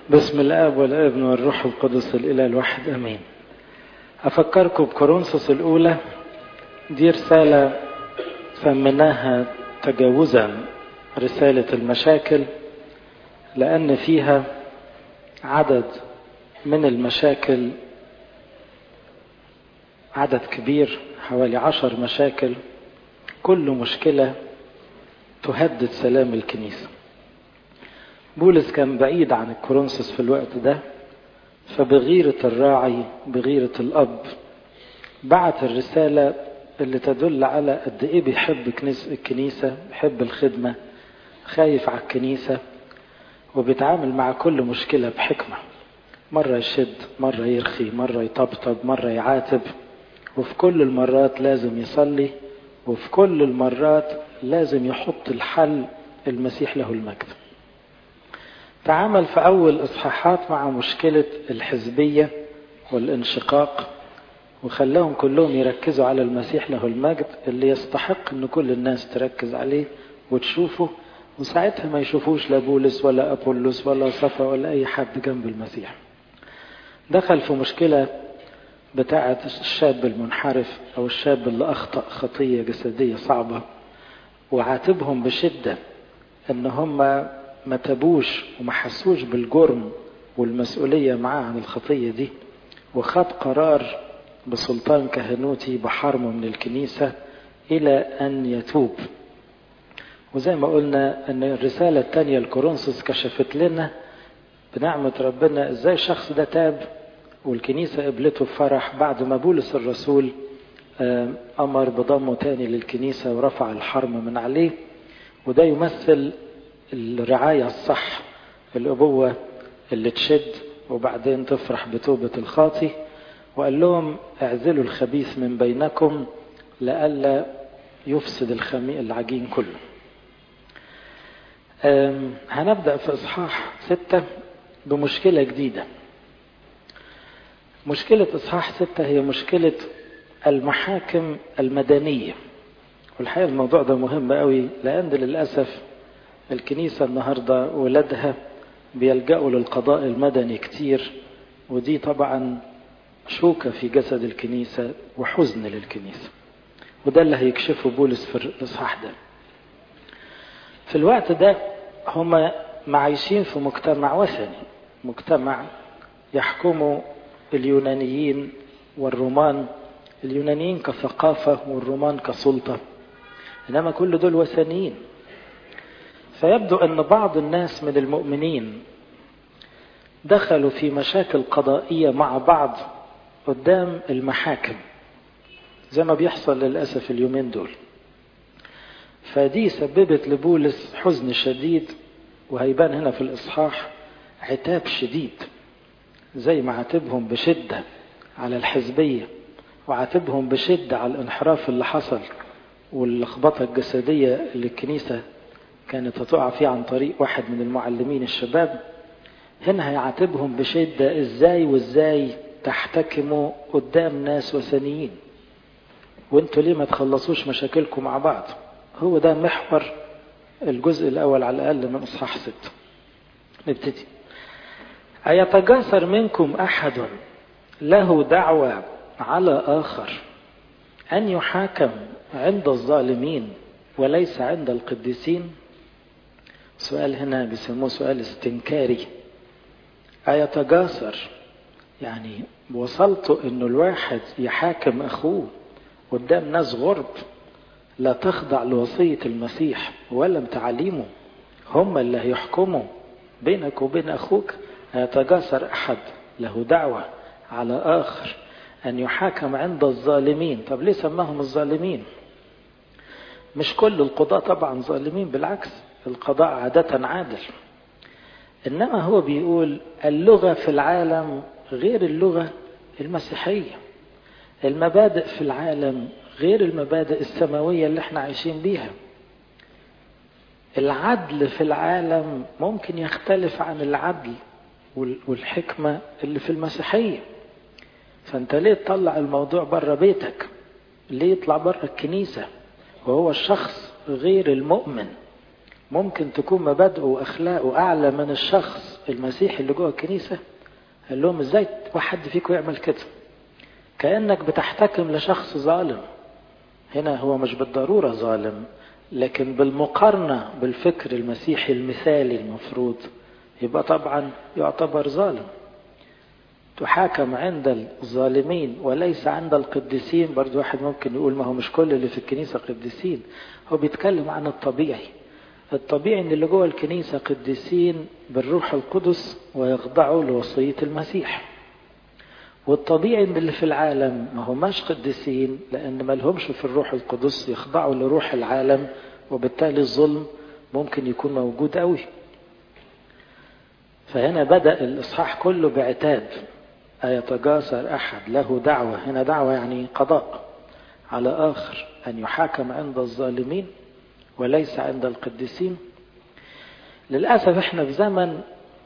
بسم الاب والابن والروح القدس الاله الواحد امين افكركم بكورنثوس الاولى دي رساله سميناها تجاوزا رساله المشاكل لان فيها عدد من المشاكل عدد كبير حوالي عشر مشاكل كل مشكله تهدد سلام الكنيسه بولس كان بعيد عن الكورنثوس في الوقت ده فبغيرة الراعي بغيرة الأب بعت الرسالة اللي تدل على قد إيه بيحب الكنيسة بيحب الخدمة خايف على الكنيسة وبيتعامل مع كل مشكلة بحكمة مرة يشد مرة يرخي مرة يطبطب مرة يعاتب وفي كل المرات لازم يصلي وفي كل المرات لازم يحط الحل المسيح له المجد تعامل في أول إصحاحات مع مشكلة الحزبية والانشقاق وخلاهم كلهم يركزوا على المسيح له المجد اللي يستحق أن كل الناس تركز عليه وتشوفه وساعتها ما يشوفوش لا بولس ولا أبولس ولا صفا ولا أي حد جنب المسيح دخل في مشكلة بتاعة الشاب المنحرف أو الشاب اللي أخطأ خطية جسدية صعبة وعاتبهم بشدة أن هم ما تبوش وما حسوش بالجرم والمسؤولية معاه عن الخطية دي وخد قرار بسلطان كهنوتي بحرمه من الكنيسة إلى أن يتوب وزي ما قلنا أن الرسالة الثانية الكورنثوس كشفت لنا بنعمة ربنا إزاي الشخص ده تاب والكنيسة قبلته بفرح بعد ما بولس الرسول أمر بضمه تاني للكنيسة ورفع الحرم من عليه وده يمثل الرعاية الصح الأبوة اللي تشد وبعدين تفرح بتوبة الخاطي وقال لهم اعزلوا الخبيث من بينكم لئلا يفسد الخمي العجين كله هنبدأ في إصحاح ستة بمشكلة جديدة مشكلة إصحاح ستة هي مشكلة المحاكم المدنية والحقيقة الموضوع ده مهم قوي لأن للأسف الكنيسة النهاردة ولادها بيلجأوا للقضاء المدني كتير ودي طبعا شوكة في جسد الكنيسة وحزن للكنيسة وده اللي هيكشفه بولس في الإصحاح ده في الوقت ده هم معايشين في مجتمع وثني مجتمع يحكمه اليونانيين والرومان اليونانيين كثقافة والرومان كسلطة إنما كل دول وثنيين فيبدو أن بعض الناس من المؤمنين دخلوا في مشاكل قضائية مع بعض قدام المحاكم زي ما بيحصل للأسف اليومين دول فدي سببت لبولس حزن شديد وهيبان هنا في الإصحاح عتاب شديد زي ما عاتبهم بشدة على الحزبية وعاتبهم بشدة على الانحراف اللي حصل واللخبطة الجسدية اللي الكنيسة كانت هتقع فيه عن طريق واحد من المعلمين الشباب هنا هيعاتبهم بشدة ازاي وازاي تحتكموا قدام ناس وثنيين وانتوا ليه ما تخلصوش مشاكلكم مع بعض هو ده محور الجزء الاول على الاقل من اصحاح ستة نبتدي أيتجاسر منكم أحد له دعوة على آخر أن يحاكم عند الظالمين وليس عند القديسين سؤال هنا بيسموه سؤال استنكاري أيتجاسر يعني وصلت انه الواحد يحاكم اخوه قدام ناس غرب لا تخضع لوصية المسيح ولا تعاليمه هم اللي هيحكموا بينك وبين اخوك يتجاسر احد له دعوة على اخر ان يحاكم عند الظالمين طب ليه سماهم الظالمين مش كل القضاة طبعا ظالمين بالعكس القضاء عادة عادل إنما هو بيقول اللغة في العالم غير اللغة المسيحية المبادئ في العالم غير المبادئ السماوية اللي احنا عايشين بيها العدل في العالم ممكن يختلف عن العدل والحكمة اللي في المسيحية فانت ليه تطلع الموضوع بره بيتك ليه يطلع بره الكنيسة وهو الشخص غير المؤمن ممكن تكون مبادئه وأخلاقه أعلى من الشخص المسيح اللي جوه الكنيسة قال لهم ازاي واحد فيكم يعمل كده كأنك بتحتكم لشخص ظالم هنا هو مش بالضرورة ظالم لكن بالمقارنة بالفكر المسيحي المثالي المفروض يبقى طبعا يعتبر ظالم تحاكم عند الظالمين وليس عند القديسين برضو واحد ممكن يقول ما هو مش كل اللي في الكنيسة قديسين هو بيتكلم عن الطبيعي الطبيعي ان اللي جوه الكنيسة قديسين بالروح القدس ويخضعوا لوصية المسيح والطبيعي ان اللي في العالم ما هماش قديسين لان ما لهمش في الروح القدس يخضعوا لروح العالم وبالتالي الظلم ممكن يكون موجود قوي فهنا بدأ الإصحاح كله بعتاب أيتجاسر أحد له دعوة هنا دعوة يعني قضاء على آخر أن يحاكم عند الظالمين وليس عند القديسين للأسف احنا في زمن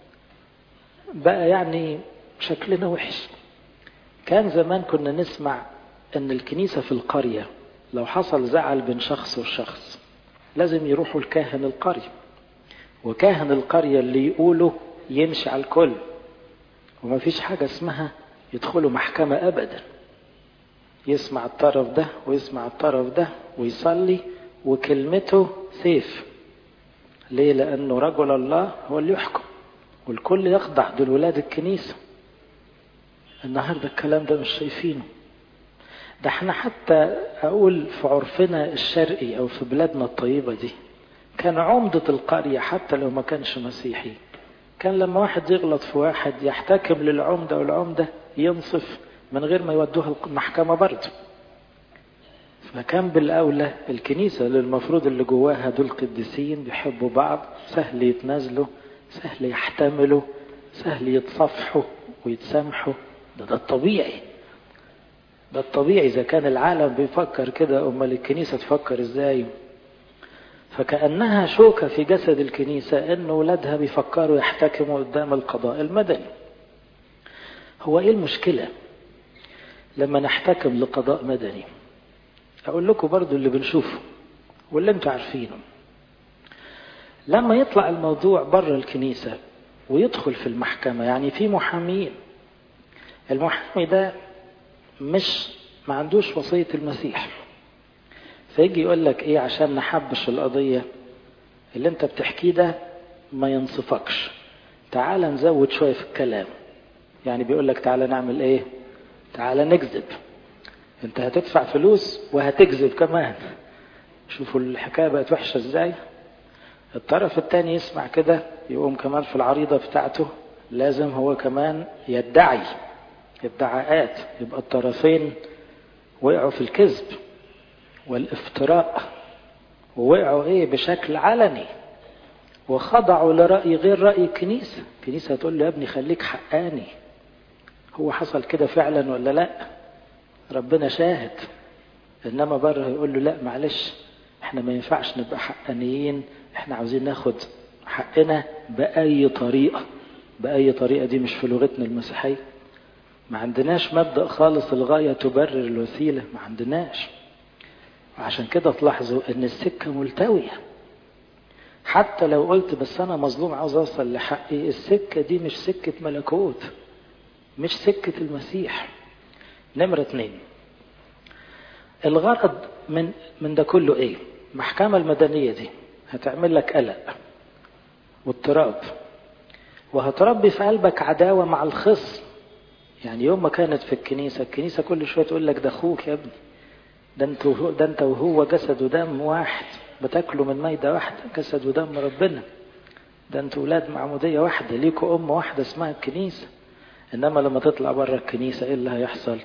بقى يعني شكلنا وحش كان زمان كنا نسمع ان الكنيسة في القرية لو حصل زعل بين شخص وشخص لازم يروحوا الكاهن القرية وكاهن القرية اللي يقوله يمشي على الكل وما فيش حاجة اسمها يدخلوا محكمة أبدا يسمع الطرف ده ويسمع الطرف ده ويصلي وكلمته سيف ليه لأنه رجل الله هو اللي يحكم والكل يخضع دول ولاد الكنيسة النهاردة الكلام ده مش شايفينه ده احنا حتى أقول في عرفنا الشرقي أو في بلادنا الطيبة دي كان عمدة القرية حتى لو ما كانش مسيحي كان لما واحد يغلط في واحد يحتكم للعمدة والعمدة ينصف من غير ما يودوها المحكمة برضه فكان بالأولى الكنيسة اللي المفروض اللي جواها دول قديسين بيحبوا بعض سهل يتنازلوا سهل يحتملوا سهل يتصافحوا ويتسامحوا ده ده الطبيعي ده الطبيعي إذا كان العالم بيفكر كده أمال الكنيسة تفكر إزاي فكأنها شوكة في جسد الكنيسة إن ولادها بيفكروا يحتكموا قدام القضاء المدني هو إيه المشكلة لما نحتكم لقضاء مدني أقول لكم برضو اللي بنشوفه واللي انتوا عارفينه لما يطلع الموضوع بره الكنيسة ويدخل في المحكمة يعني في محامين المحامي ده مش ما عندوش وصية المسيح فيجي يقول لك ايه عشان نحبش القضية اللي انت بتحكيه ده ما ينصفكش تعال نزود شوية في الكلام يعني بيقول لك تعالى نعمل ايه تعالى نكذب انت هتدفع فلوس وهتكذب كمان شوفوا الحكاية بقت وحشة ازاي الطرف التاني يسمع كده يقوم كمان في العريضة بتاعته لازم هو كمان يدعي ادعاءات يبقى الطرفين وقعوا في الكذب والافتراء ووقعوا ايه بشكل علني وخضعوا لرأي غير رأي الكنيسة الكنيسة هتقول له يا ابني خليك حقاني هو حصل كده فعلا ولا لا ربنا شاهد انما بره يقول له لا معلش احنا ما ينفعش نبقى حقانيين احنا عاوزين ناخد حقنا بأي طريقة بأي طريقة دي مش في لغتنا المسيحية ما عندناش مبدأ خالص الغاية تبرر الوسيلة ما عندناش وعشان كده تلاحظوا ان السكة ملتوية حتى لو قلت بس انا مظلوم عاوز اوصل لحقي السكة دي مش سكة ملكوت مش سكة المسيح نمرة اتنين الغرض من من ده كله ايه المحكمة المدنية دي هتعمل لك قلق واضطراب وهتربي في قلبك عداوة مع الخصم يعني يوم ما كانت في الكنيسة الكنيسة كل شوية تقول لك ده اخوك يا ابني ده انت ده انت وهو جسد ودم واحد بتاكلوا من ميدة واحدة جسد ودم ربنا ده انتوا ولاد معمودية واحدة ليكوا أم واحدة اسمها الكنيسة إنما لما تطلع بره الكنيسة إيه اللي هيحصل؟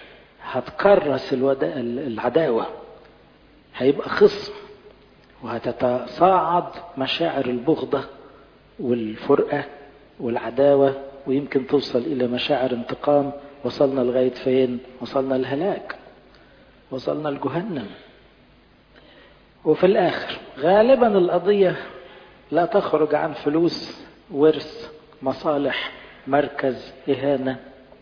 هتكرس الودا... العداوة هيبقى خصم وهتتصاعد مشاعر البغضة والفرقة والعداوة ويمكن توصل إلى مشاعر انتقام وصلنا لغاية فين؟ وصلنا الهلاك وصلنا لجهنم وفي الآخر غالبا القضية لا تخرج عن فلوس ورث مصالح مركز إهانة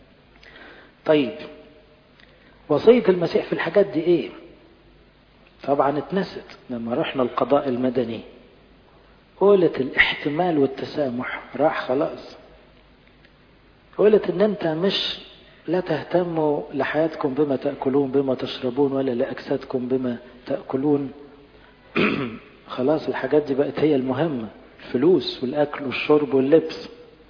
طيب وصية المسيح في الحاجات دي إيه طبعا اتنست لما رحنا القضاء المدني قولة الاحتمال والتسامح راح خلاص قولة ان انت مش لا تهتموا لحياتكم بما تأكلون بما تشربون ولا لأجسادكم بما تأكلون خلاص الحاجات دي بقت هي المهمة الفلوس والأكل والشرب واللبس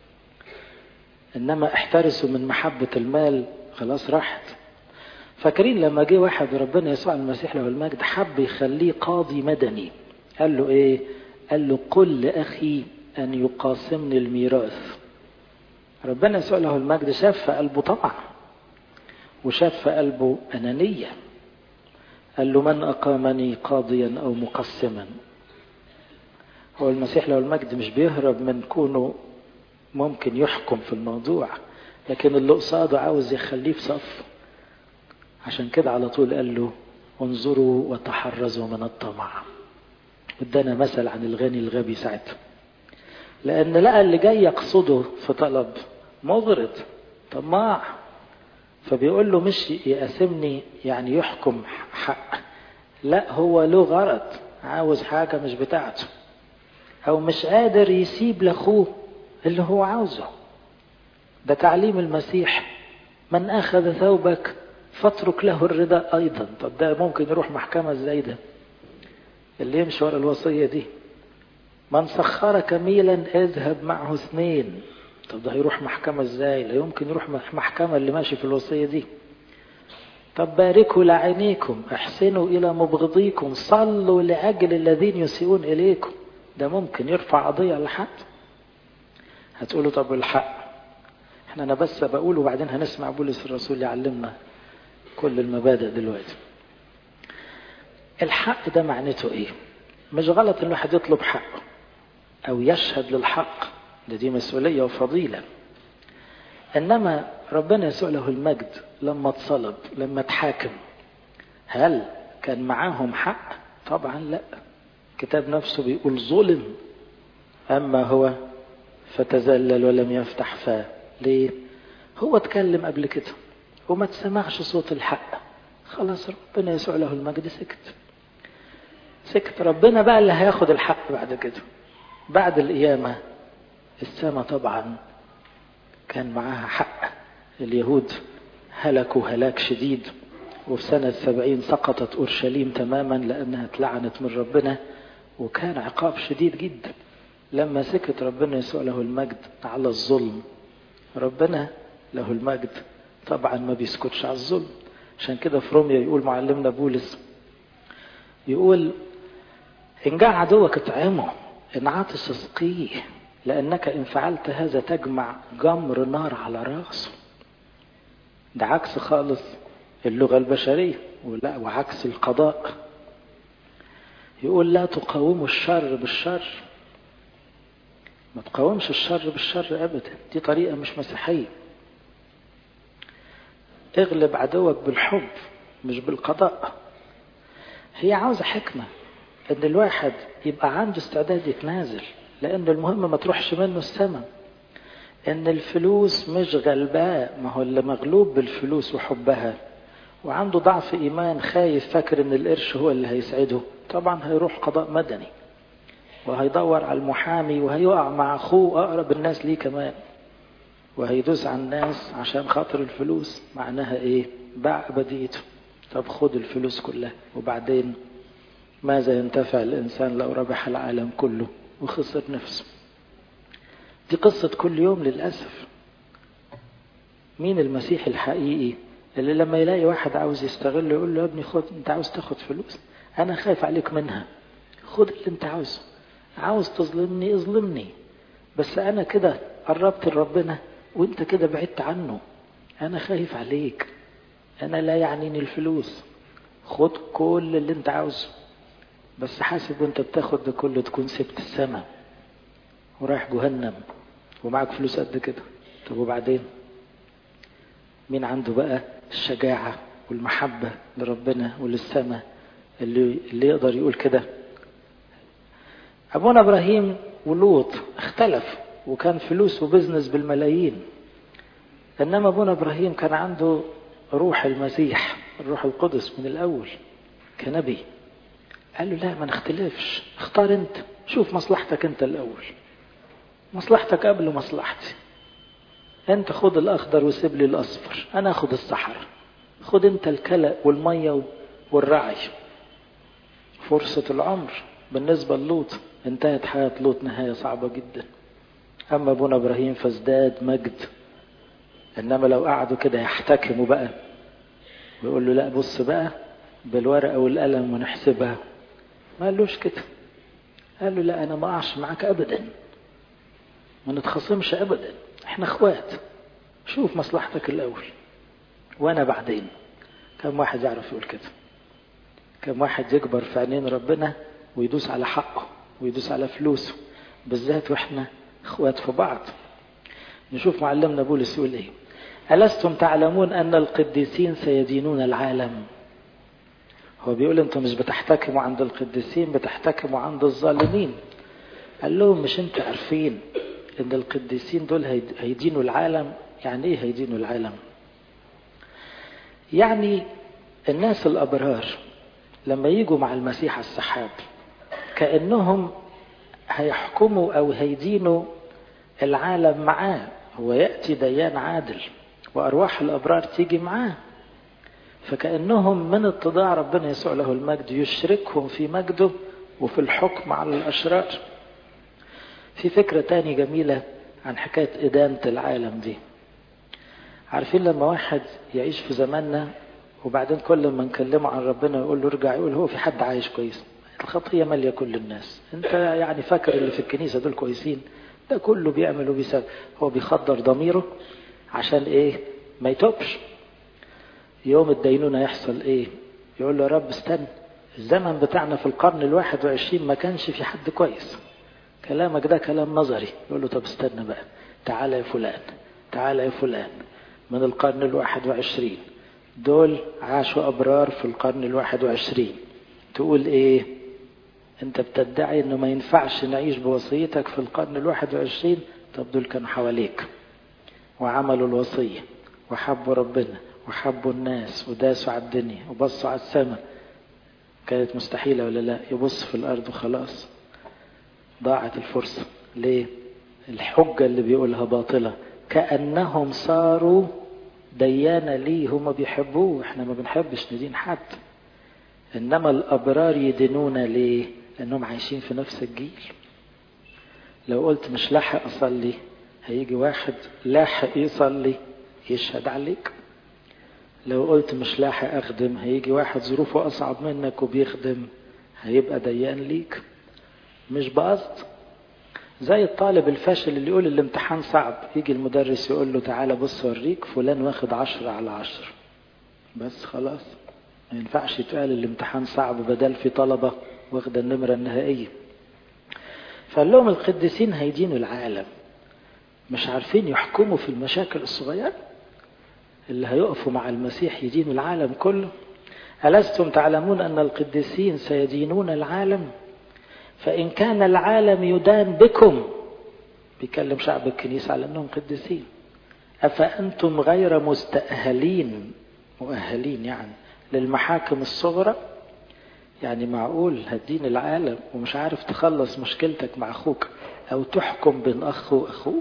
إنما احترسوا من محبة المال خلاص راحت فاكرين لما جه واحد ربنا يسوع المسيح له المجد حب يخليه قاضي مدني قال له ايه قال له قل لأخي أن يقاسمني الميراث ربنا يسوع له المجد شاف في قلبه طمع وشاف في قلبه أنانية قال له من أقامني قاضيا أو مقسما هو المسيح له المجد مش بيهرب من كونه ممكن يحكم في الموضوع لكن اللي قصاده عاوز يخليه في صف عشان كده على طول قال له انظروا وتحرزوا من الطمع ادانا مثل عن الغني الغبي ساعتها لان لقى اللي جاي يقصده في طلب مغرض طماع فبيقول له مش يقاسمني يعني يحكم حق لا هو له غرض عاوز حاجة مش بتاعته او مش قادر يسيب لاخوه اللي هو عاوزه ده تعليم المسيح من اخذ ثوبك فاترك له الرضا ايضا طب ده ممكن يروح محكمة ازاي ده اللي يمشي ورا الوصية دي من سخرك ميلا اذهب معه اثنين طب ده هيروح محكمة ازاي لا يمكن يروح محكمة اللي ماشي في الوصية دي طب باركوا لعينيكم احسنوا الى مبغضيكم صلوا لاجل الذين يسيئون اليكم ده ممكن يرفع قضية لحد هتقولوا طب الحق احنا انا بس بقول وبعدين هنسمع بولس الرسول يعلمنا كل المبادئ دلوقتي الحق ده معناته ايه مش غلط ان الواحد يطلب حقه او يشهد للحق ده دي مسؤولية وفضيلة انما ربنا يسوع له المجد لما اتصلب لما اتحاكم هل كان معاهم حق طبعا لا الكتاب نفسه بيقول ظلم اما هو فتذلل ولم يفتح فاه ليه هو اتكلم قبل كده وما تسمعش صوت الحق خلاص ربنا يسوع له المجد سكت سكت ربنا بقى اللي هياخد الحق بعد كده بعد القيامة السماء طبعا كان معاها حق اليهود هلكوا هلاك شديد وفي سنة سبعين سقطت أورشليم تماما لأنها اتلعنت من ربنا وكان عقاب شديد جدا لما سكت ربنا يسوع له المجد على الظلم ربنا له المجد طبعا ما بيسكتش على الظلم عشان كده في روميا يقول معلمنا بولس يقول إن جاء عدوك اطعمه إن عطس اسقيه لأنك إن فعلت هذا تجمع جمر نار على رأسه ده عكس خالص اللغة البشرية ولا وعكس القضاء يقول لا تقاوموا الشر بالشر ما تقاومش الشر بالشر أبدا دي طريقة مش مسيحية اغلب عدوك بالحب مش بالقضاء هي عاوزة حكمة ان الواحد يبقى عنده استعداد يتنازل لان المهم ما تروحش منه السماء ان الفلوس مش غلباه ما هو اللي مغلوب بالفلوس وحبها وعنده ضعف ايمان خايف فاكر ان القرش هو اللي هيسعده طبعا هيروح قضاء مدني وهيدور على المحامي وهيقع مع اخوه اقرب الناس ليه كمان وهيدوس على الناس عشان خاطر الفلوس معناها ايه باع ابديته طب خد الفلوس كلها وبعدين ماذا ينتفع الانسان لو ربح العالم كله وخسر نفسه دي قصة كل يوم للأسف مين المسيح الحقيقي اللي لما يلاقي واحد عاوز يستغل يقول له يا ابني خد انت عاوز تاخد فلوس انا خايف عليك منها خد اللي انت عاوزه عاوز تظلمني اظلمني بس انا كده قربت لربنا وانت كده بعدت عنه انا خايف عليك انا لا يعنيني الفلوس خد كل اللي انت عاوزه بس حاسب وانت بتاخد ده كله تكون سبت السماء ورايح جهنم ومعك فلوس قد كده طب وبعدين مين عنده بقى الشجاعة والمحبة لربنا وللسماء اللي, اللي يقدر يقول كده أبونا إبراهيم ولوط اختلف وكان فلوس وبزنس بالملايين إنما أبونا إبراهيم كان عنده روح المسيح الروح القدس من الأول كنبي قال له لا ما نختلفش اختار انت شوف مصلحتك انت الاول مصلحتك قبل مصلحتي انت خد الاخضر وسيب لي الاصفر انا اخد الصحراء خد انت الكلى والميه والرعي فرصة العمر بالنسبة للوط انتهت حياة لوط نهاية صعبة جدا أما أبونا إبراهيم فازداد مجد إنما لو قعدوا كده يحتكموا بقى ويقول له لا بص بقى بالورقة والقلم ونحسبها ما قالوش كده قال له لا أنا ما أقعش معاك أبدا ما نتخاصمش أبدا إحنا إخوات شوف مصلحتك الأول وأنا بعدين كم واحد يعرف يقول كده كم واحد يكبر في عينين ربنا ويدوس على حقه ويدوس على فلوسه بالذات واحنا اخوات في بعض نشوف معلمنا بولس يقول ايه ألستم تعلمون أن القديسين سيدينون العالم هو بيقول انتم مش بتحتكموا عند القديسين بتحتكموا عند الظالمين قال لهم مش انتوا عارفين ان القديسين دول هيدينوا العالم يعني ايه هيدينوا العالم يعني الناس الأبرار لما يجوا مع المسيح على السحاب كأنهم هيحكموا أو هيدينوا العالم معاه هو يأتي ديان عادل وأرواح الأبرار تيجي معاه فكأنهم من اتضاع ربنا يسوع له المجد يشركهم في مجده وفي الحكم على الأشرار في فكرة تاني جميلة عن حكاية إدانة العالم دي عارفين لما واحد يعيش في زماننا وبعدين كل ما نكلمه عن ربنا يقول له ارجع يقول هو في حد عايش كويس الخطية مالية كل الناس انت يعني فاكر اللي في الكنيسة دول كويسين ده كله بيعمل وبيسوي هو بيخدر ضميره عشان ايه ما يتوبش يوم الدينونة يحصل ايه يقول له يا رب استنى الزمن بتاعنا في القرن الواحد وعشرين ما كانش في حد كويس كلامك ده كلام نظري يقول له طب استنى بقى تعالى يا فلان تعالى يا فلان من القرن الواحد وعشرين دول عاشوا أبرار في القرن الواحد وعشرين تقول إيه أنت بتدعي أنه ما ينفعش نعيش بوصيتك في القرن الواحد وعشرين طب دول كانوا حواليك وعملوا الوصية وحبوا ربنا وحبوا الناس وداسوا على الدنيا وبصوا على السماء كانت مستحيلة ولا لا يبص في الأرض وخلاص ضاعت الفرصة ليه الحجة اللي بيقولها باطلة كأنهم صاروا ديانة ليه هما بيحبوه احنا ما بنحبش ندين حد انما الابرار يدينون ليه لانهم عايشين في نفس الجيل لو قلت مش لاحق اصلي هيجي واحد لاحق يصلي يشهد عليك لو قلت مش لاحق اخدم هيجي واحد ظروفه اصعب منك وبيخدم هيبقى ديان ليك مش بقصد زي الطالب الفاشل اللي يقول الامتحان صعب يجي المدرس يقول له تعالى بص اوريك فلان واخد عشرة على عشرة بس خلاص ما ينفعش يتقال الامتحان صعب بدل في طلبة واخدة النمرة النهائية فقال لهم القديسين هيدينوا العالم مش عارفين يحكموا في المشاكل الصغيرة اللي هيقفوا مع المسيح يدينوا العالم كله ألستم تعلمون أن القديسين سيدينون العالم فإن كان العالم يدان بكم بيكلم شعب الكنيسة على أنهم قديسين أفأنتم غير مستأهلين مؤهلين يعني للمحاكم الصغرى يعني معقول هتدين العالم ومش عارف تخلص مشكلتك مع أخوك أو تحكم بين أخ وأخوه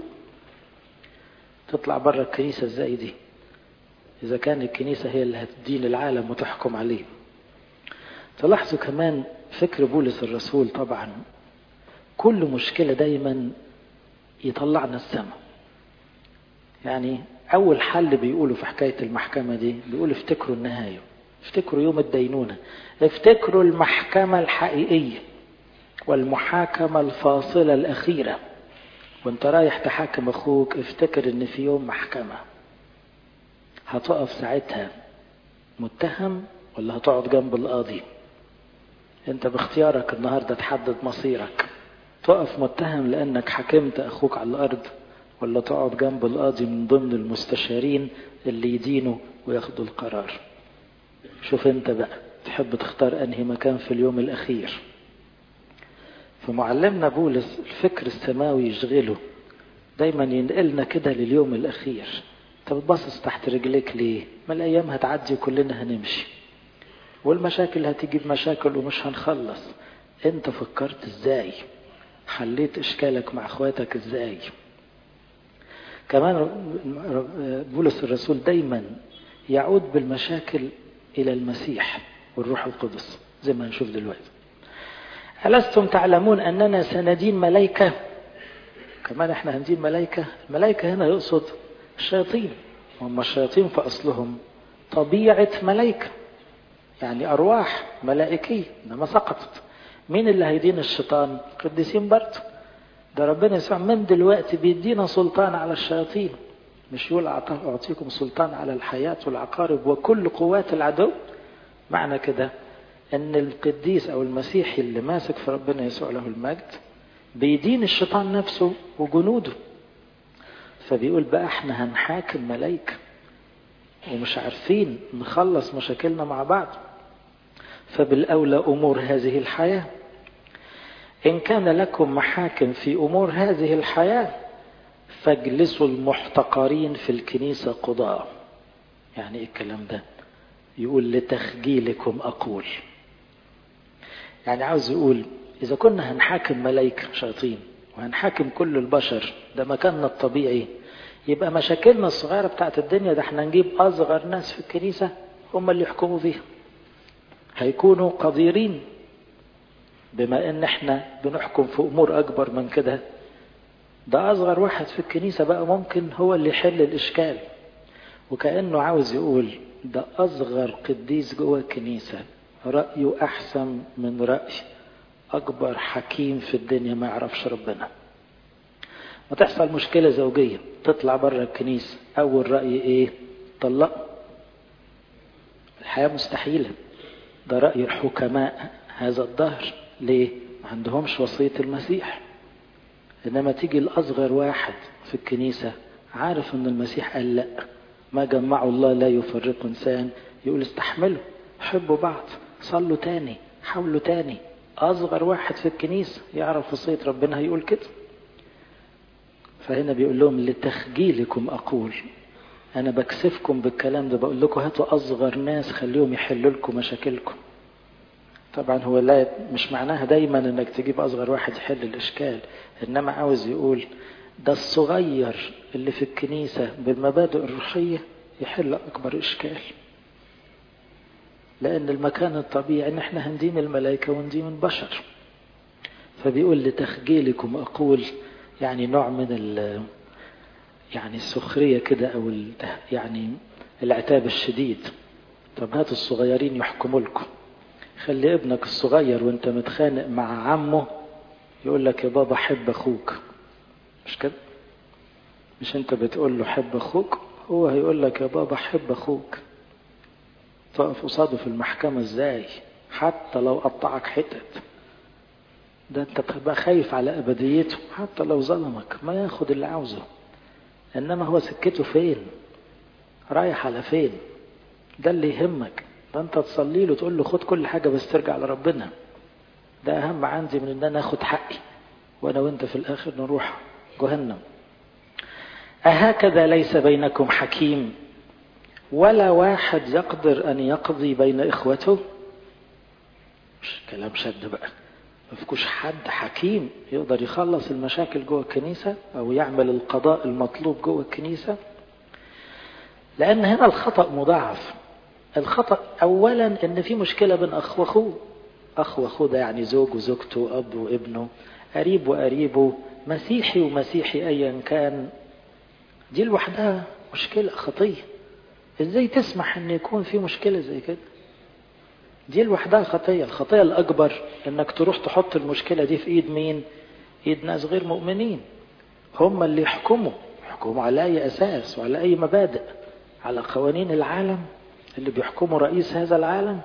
تطلع بره الكنيسة ازاي دي إذا كان الكنيسة هي اللي هتدين العالم وتحكم عليه تلاحظوا كمان فكر بولس الرسول طبعا كل مشكلة دايما يطلعنا السماء يعني أول حل بيقولوا في حكاية المحكمة دي بيقولوا افتكروا النهاية افتكروا يوم الدينونة افتكروا المحكمة الحقيقية والمحاكمة الفاصلة الأخيرة وانت رايح تحاكم أخوك افتكر ان في يوم محكمة هتقف ساعتها متهم ولا هتقعد جنب القاضي انت باختيارك النهاردة تحدد مصيرك تقف متهم لانك حكمت اخوك على الارض ولا تقعد جنب القاضي من ضمن المستشارين اللي يدينوا وياخدوا القرار شوف انت بقى تحب تختار انهي مكان في اليوم الاخير فمعلمنا بولس الفكر السماوي يشغله دايما ينقلنا كده لليوم الاخير انت بتبصص تحت رجليك ليه ما الايام هتعدي وكلنا هنمشي والمشاكل هتيجي بمشاكل ومش هنخلص انت فكرت ازاي حليت اشكالك مع اخواتك ازاي كمان بولس الرسول دايما يعود بالمشاكل الى المسيح والروح القدس زي ما هنشوف دلوقتي ألستم تعلمون أننا سندين ملائكة كمان احنا هندين ملائكة الملائكة هنا يقصد الشياطين هم الشياطين في أصلهم طبيعة ملائكة يعني أرواح ملائكية إنما سقطت مين اللي هيدين الشيطان قديسين برضه ده ربنا يسوع من دلوقتي بيدينا سلطان على الشياطين مش يقول أعطيكم سلطان على الحياة والعقارب وكل قوات العدو معنى كده ان القديس او المسيحي اللي ماسك في ربنا يسوع له المجد بيدين الشيطان نفسه وجنوده فبيقول بقى احنا هنحاكم ملايكة ومش عارفين نخلص مشاكلنا مع بعض فبالأولى أمور هذه الحياة إن كان لكم محاكم في أمور هذه الحياة فاجلسوا المحتقرين في الكنيسة قضاء يعني إيه الكلام ده يقول لتخجيلكم أقول يعني عاوز يقول إذا كنا هنحاكم ملايكة شياطين وهنحاكم كل البشر ده مكاننا الطبيعي يبقى مشاكلنا الصغيرة بتاعت الدنيا ده احنا نجيب أصغر ناس في الكنيسة هم اللي يحكموا فيها هيكونوا قديرين بما ان احنا بنحكم في امور اكبر من كده ده اصغر واحد في الكنيسة بقى ممكن هو اللي يحل الاشكال وكأنه عاوز يقول ده اصغر قديس جوه الكنيسة رأيه احسن من رأي اكبر حكيم في الدنيا ما يعرفش ربنا ما تحصل مشكلة زوجية تطلع بره الكنيسة اول رأي ايه طلقوا الحياة مستحيلة ده رأي الحكماء هذا الدهر ليه؟ ما عندهمش وصية المسيح إنما تيجي الأصغر واحد في الكنيسة عارف إن المسيح قال لأ ما جمعوا الله لا يفرق إنسان يقول استحملوا حبوا بعض صلوا تاني حاولوا تاني أصغر واحد في الكنيسة يعرف وصية ربنا هيقول كده فهنا بيقول لهم لتخجيلكم أقول أنا بكسفكم بالكلام ده بقول لكم هاتوا أصغر ناس خليهم يحلوا لكم مشاكلكم طبعا هو لا مش معناها دايما انك تجيب اصغر واحد يحل الاشكال انما عاوز يقول ده الصغير اللي في الكنيسة بالمبادئ الروحية يحل اكبر اشكال لان المكان الطبيعي ان احنا هندين الملائكة وندين البشر فبيقول لتخجيلكم اقول يعني نوع من ال يعني السخرية كده او يعني العتاب الشديد طب هاتوا الصغيرين يحكموا لكم خلي ابنك الصغير وانت متخانق مع عمه يقول لك يا بابا حب اخوك مش كده مش انت بتقول له حب اخوك هو هيقول لك يا بابا حب اخوك تقف قصاده في المحكمة ازاي حتى لو قطعك حتت ده انت تبقى خايف على ابديته حتى لو ظلمك ما ياخد اللي عاوزه انما هو سكته فين رايح على فين ده اللي يهمك ده انت تصلي له تقول له خد كل حاجة بس ترجع لربنا ده اهم عندي من ان انا اخد حقي وانا وانت في الاخر نروح جهنم اهكذا ليس بينكم حكيم ولا واحد يقدر ان يقضي بين اخوته مش كلام شد بقى ما فيكوش حد حكيم يقدر يخلص المشاكل جوه الكنيسة او يعمل القضاء المطلوب جوه الكنيسة لان هنا الخطأ مضاعف الخطأ أولا إن في مشكلة بين أخ وأخوه أخ وأخوه ده يعني زوج وزوجته أب وابنه قريب وقريبه مسيحي ومسيحي أيا كان دي لوحدها مشكلة خطية إزاي تسمح إن يكون في مشكلة زي كده دي لوحدها خطية الخطية الأكبر إنك تروح تحط المشكلة دي في إيد مين إيد ناس غير مؤمنين هم اللي يحكموا يحكموا على أي أساس وعلى أي مبادئ على قوانين العالم اللي بيحكموا رئيس هذا العالم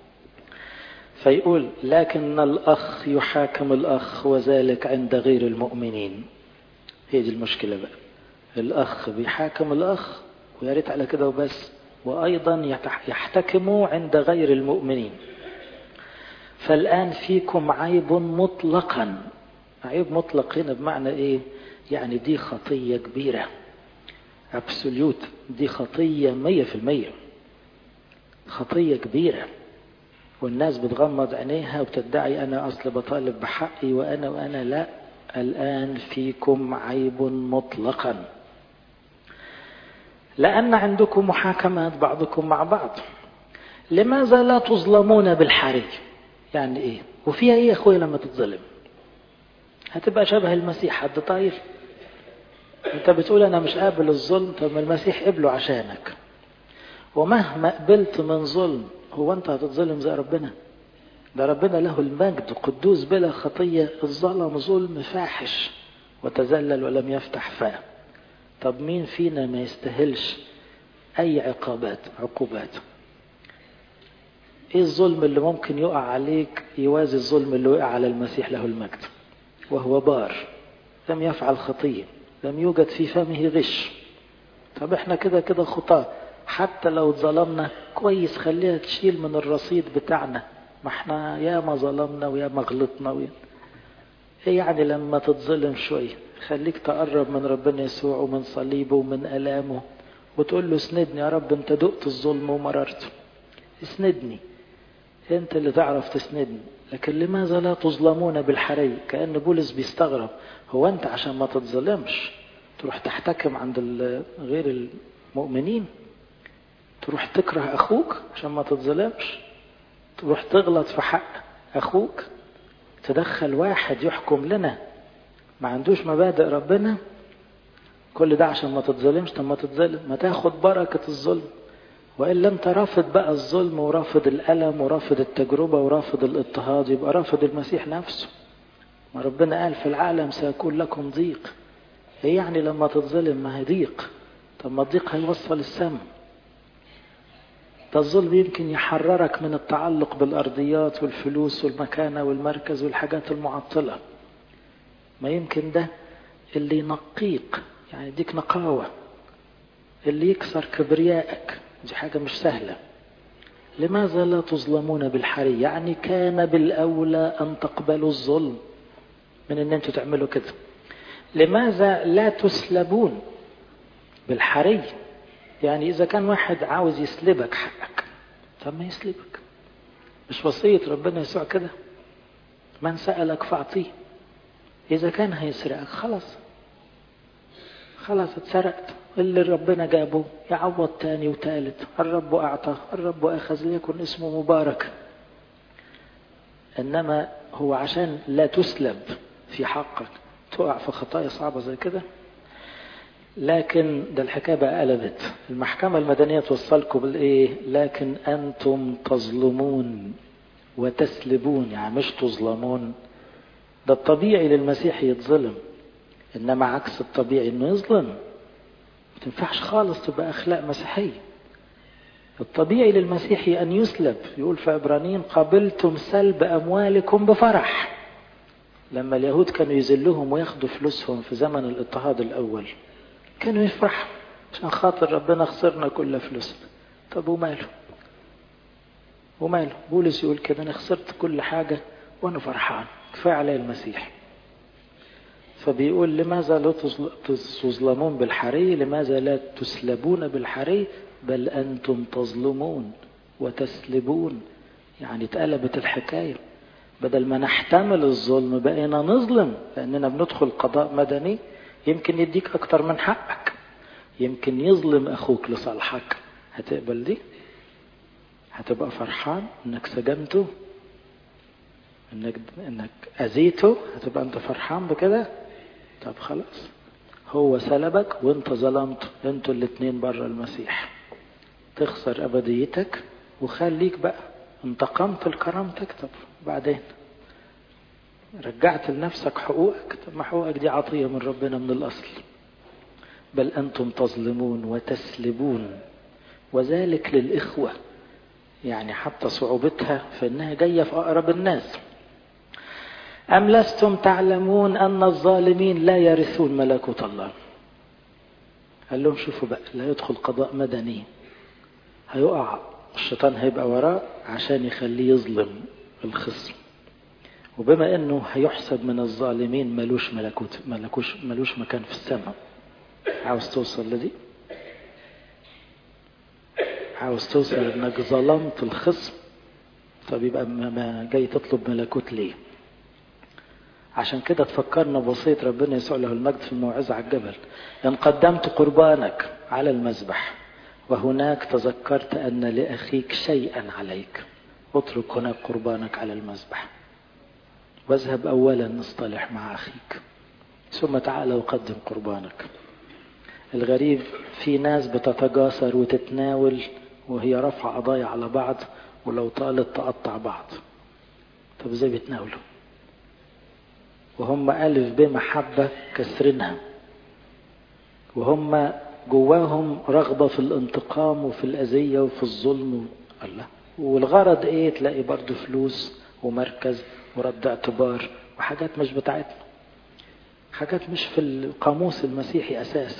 فيقول لكن الأخ يحاكم الأخ وذلك عند غير المؤمنين هي دي المشكلة بقى الأخ بيحاكم الأخ ويا ريت على كده وبس وأيضا يحتكموا عند غير المؤمنين فالآن فيكم عيب مطلقا عيب مطلق هنا بمعنى إيه يعني دي خطية كبيرة أبسوليوت دي خطية مية في المية خطية كبيرة والناس بتغمض عينيها وبتدعي أنا أصل بطالب بحقي وأنا وأنا لا الآن فيكم عيب مطلقا لأن عندكم محاكمات بعضكم مع بعض لماذا لا تظلمون بالحري يعني ايه وفيها ايه يا اخويا لما تتظلم هتبقى شبه المسيح حد طاير انت بتقول انا مش قابل الظلم طب ما المسيح قبله عشانك ومهما قبلت من ظلم هو انت هتتظلم زي ربنا ده ربنا له المجد قدوس بلا خطية الظلم ظلم فاحش وتذلل ولم يفتح فاه طب مين فينا ما يستاهلش اي عقابات عقوبات ايه الظلم اللي ممكن يقع عليك يوازي الظلم اللي وقع على المسيح له المجد وهو بار لم يفعل خطية لم يوجد في فمه غش طب احنا كده كده خطاة حتى لو ظلمنا كويس خليها تشيل من الرصيد بتاعنا ما احنا يا ما ظلمنا ويا ما غلطنا ويا ايه يعني لما تتظلم شوية خليك تقرب من ربنا يسوع ومن صليبه ومن ألامه وتقول له اسندني يا رب انت دقت الظلم ومررته اسندني انت اللي تعرف تسندني لكن لماذا لا تظلمون بالحري كأن بولس بيستغرب هو انت عشان ما تتظلمش تروح تحتكم عند غير المؤمنين تروح تكره اخوك عشان ما تتظلمش تروح تغلط في حق اخوك تدخل واحد يحكم لنا ما عندوش مبادئ ربنا كل ده عشان ما تتظلمش طب ما تتظلم ما تاخد بركة الظلم وإلا أنت رافض بقى الظلم ورافض الألم ورافض التجربة ورافض الاضطهاد يبقى رافض المسيح نفسه ما ربنا قال في العالم سيكون لكم ضيق ايه يعني لما تتظلم ما هي ضيق طب ما الضيق هيوصل السم ده الظلم يمكن يحررك من التعلق بالأرضيات والفلوس والمكانة والمركز والحاجات المعطلة ما يمكن ده اللي ينقيك يعني يديك نقاوة اللي يكسر كبريائك دي حاجة مش سهلة لماذا لا تظلمون بالحري يعني كان بالأولى أن تقبلوا الظلم من أن أنتوا تعملوا كده لماذا لا تسلبون بالحري يعني إذا كان واحد عاوز يسلبك حقك طب ما يسلبك مش وصية ربنا يسوع كده من سألك فأعطيه إذا كان هيسرقك خلاص خلاص اتسرقت اللي ربنا جابه يعوض تاني وتالت الرب أعطى الرب أخذ ليكن اسمه مبارك إنما هو عشان لا تسلب في حقك تقع في خطايا صعبة زي كده لكن ده الحكاية بقى قلبت المحكمة المدنية توصلكم بالإيه لكن أنتم تظلمون وتسلبون يعني مش تظلمون ده الطبيعي للمسيح يتظلم إنما عكس الطبيعي إنه يظلم ما تنفعش خالص تبقى أخلاق مسيحية الطبيعي للمسيحي أن يسلب يقول في عبرانيين قبلتم سلب أموالكم بفرح لما اليهود كانوا يذلهم وياخدوا فلوسهم في زمن الاضطهاد الأول كانوا يفرحوا عشان خاطر ربنا خسرنا كل فلوسنا طب وماله وماله بولس يقول كده أنا خسرت كل حاجة وأنا فرحان كفاية علي المسيح فبيقول لماذا لا تظلمون بالحري لماذا لا تسلبون بالحري بل أنتم تظلمون وتسلبون يعني اتقلبت الحكاية بدل ما نحتمل الظلم بقينا نظلم لأننا بندخل قضاء مدني يمكن يديك أكتر من حقك يمكن يظلم أخوك لصالحك هتقبل دي هتبقى فرحان انك سجنته انك انك اذيته هتبقى انت فرحان بكده طب خلاص هو سلبك وانت ظلمته انتوا الاتنين بره المسيح تخسر ابديتك وخليك بقى انتقمت لكرامتك طب بعدين رجعت لنفسك حقوقك طب ما حقوقك دي عطية من ربنا من الأصل بل أنتم تظلمون وتسلبون وذلك للإخوة يعني حتى صعوبتها فإنها جاية في أقرب الناس أم لستم تعلمون أن الظالمين لا يرثون ملكوت الله قال لهم شوفوا بقى لا يدخل قضاء مدني هيقع الشيطان هيبقى وراه عشان يخليه يظلم الخصم وبما انه هيحسب من الظالمين ملوش ملكوت ملكوش ملوش مكان في السماء عاوز توصل لدي عاوز توصل انك ظلمت الخصم طب يبقى ما جاي تطلب ملكوت ليه عشان كده تفكرنا بوصية ربنا يسوع له المجد في الموعظة على الجبل إن قدمت قربانك على المذبح وهناك تذكرت أن لأخيك شيئا عليك اترك هناك قربانك على المذبح واذهب أولا نصطلح مع أخيك ثم تعال وقدم قربانك الغريب في ناس بتتجاسر وتتناول وهي رافعة قضايا على بعض ولو طالت تقطع بعض طب ازاي بيتناولوا وهم ألف بمحبة كسرينها وهم جواهم رغبة في الانتقام وفي الأذية وفي الظلم الله والغرض ايه تلاقي برضو فلوس ومركز ورد اعتبار وحاجات مش بتاعتنا حاجات مش في القاموس المسيحي أساسا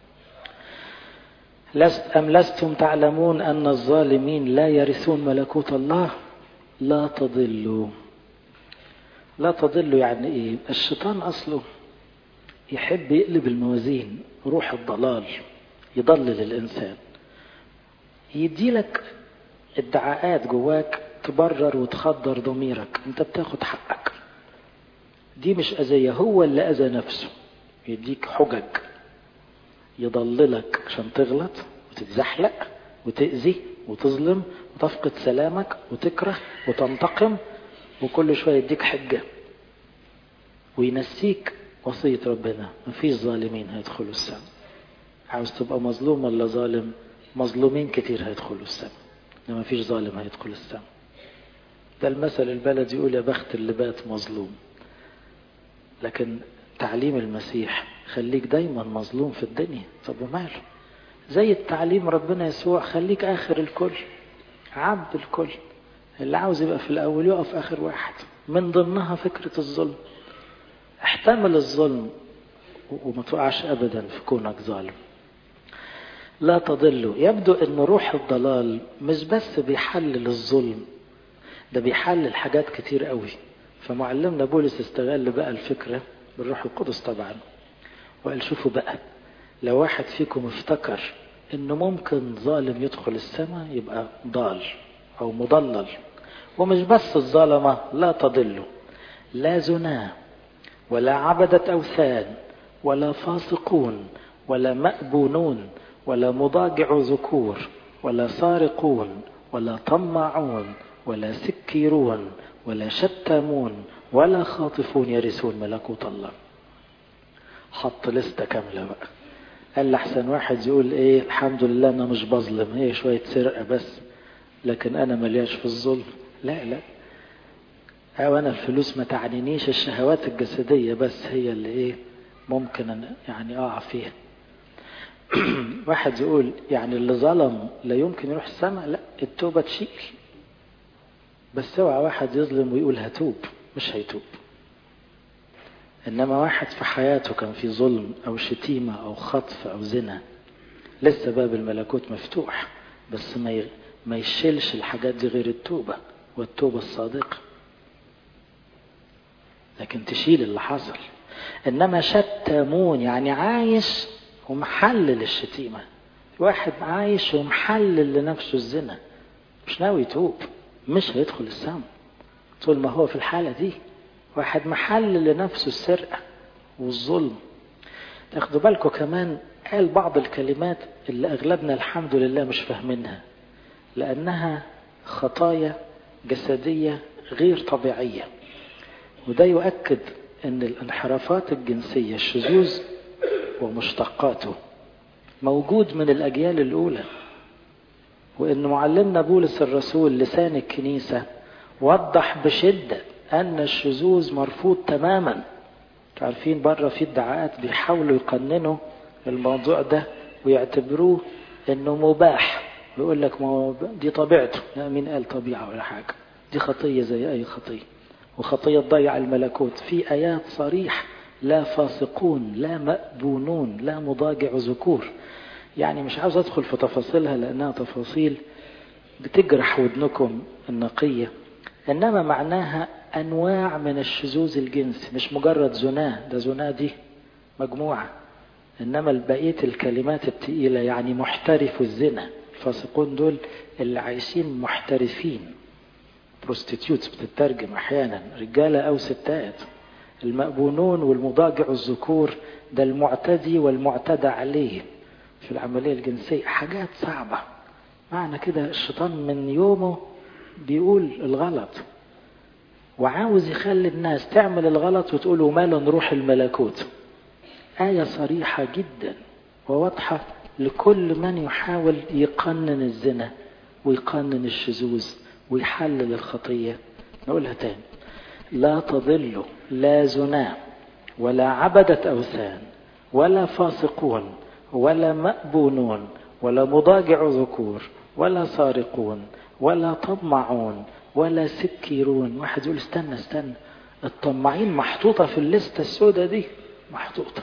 لست أم لستم تعلمون أن الظالمين لا يرثون ملكوت الله لا تضلوا لا تضلوا يعني ايه الشيطان اصله يحب يقلب الموازين روح الضلال يضلل الانسان يديلك ادعاءات جواك تبرر وتخدر ضميرك انت بتاخد حقك دي مش اذية هو اللي اذى نفسه يديك حجج يضللك عشان تغلط وتتزحلق وتأذي وتظلم وتفقد سلامك وتكره وتنتقم وكل شوية يديك حجة وينسيك وصية ربنا مفيش ظالمين هيدخلوا السماء عاوز تبقى مظلوم ولا ظالم مظلومين كتير هيدخلوا السماء ما مفيش ظالم هيدخل السماء ده المثل البلد يقول يا بخت اللي بات مظلوم لكن تعليم المسيح خليك دايما مظلوم في الدنيا طب وماله زي التعليم ربنا يسوع خليك آخر الكل عبد الكل اللي عاوز يبقى في الأول يقف آخر واحد من ضمنها فكرة الظلم احتمل الظلم وما تقعش أبدا في كونك ظالم لا تضلوا يبدو أن روح الضلال مش بس بيحلل الظلم ده بيحلل حاجات كتير قوي فمعلمنا بولس استغل بقى الفكرة بالروح القدس طبعا وقال شوفوا بقى لو واحد فيكم افتكر انه ممكن ظالم يدخل السماء يبقى ضال او مضلل ومش بس الظلمة لا تضلوا لا زنا ولا عبدة أوثان ولا فاسقون ولا مأبونون ولا مضاجع ذكور ولا سارقون ولا طماعون ولا سكيرون ولا شتامون ولا خاطفون يرثون ملكوت الله حط لستة كاملة بقى قال لحسن واحد يقول ايه الحمد لله انا مش بظلم هي شوية سرقة بس لكن انا ملياش في الظلم لا لا او انا الفلوس ما تعنينيش الشهوات الجسدية بس هي اللي ايه ممكن أنا يعني اقع فيها واحد يقول يعني اللي ظلم لا يمكن يروح السماء لا التوبة تشيل بس اوعى واحد يظلم ويقول هتوب مش هيتوب انما واحد في حياته كان في ظلم او شتيمة او خطف او زنا لسه باب الملكوت مفتوح بس ما ما يشيلش الحاجات دي غير التوبة والتوبة الصادقة لكن تشيل اللي حصل انما شتمون يعني عايش ومحلل الشتيمة واحد عايش ومحلل لنفسه الزنا مش ناوي يتوب مش هيدخل السماء طول ما هو في الحالة دي واحد محلل لنفسه السرقة والظلم تاخدوا بالكم كمان قال بعض الكلمات اللي أغلبنا الحمد لله مش فاهمينها لأنها خطايا جسدية غير طبيعية وده يؤكد أن الانحرافات الجنسية الشذوذ ومشتقاته موجود من الأجيال الأولى وأن معلمنا بولس الرسول لسان الكنيسة وضح بشدة أن الشذوذ مرفوض تماما عارفين بره في ادعاءات بيحاولوا يقننوا الموضوع ده ويعتبروه انه مباح ويقول لك ما دي طبيعته لا مين قال طبيعة ولا حاجة دي خطية زي أي خطية وخطية تضيع الملكوت في آيات صريح لا فاسقون لا مأبونون لا مضاجع ذكور يعني مش عاوز أدخل في تفاصيلها لأنها تفاصيل بتجرح ودنكم النقية إنما معناها أنواع من الشذوذ الجنسي مش مجرد زناه ده زناه دي مجموعة إنما بقية الكلمات التقيلة يعني محترف الزنا الفاسقون دول اللي عايشين محترفين بروستيتيوتس بتترجم أحيانا رجالة أو ستات المأبونون والمضاجع الذكور ده المعتدي والمعتدى عليه في العملية الجنسية حاجات صعبة معنى كده الشيطان من يومه بيقول الغلط وعاوز يخلي الناس تعمل الغلط وتقول وماله نروح الملكوت آية صريحة جدا وواضحة لكل من يحاول يقنن الزنا ويقنن الشذوذ ويحلل الخطية نقولها تاني لا تضلوا لا زنا ولا عبدة أوثان ولا فاسقون ولا مأبونون ولا مضاجع ذكور ولا سارقون ولا طمعون ولا سكيرون واحد يقول استنى استنى الطماعين محطوطة في الليستة السوداء دي محطوطة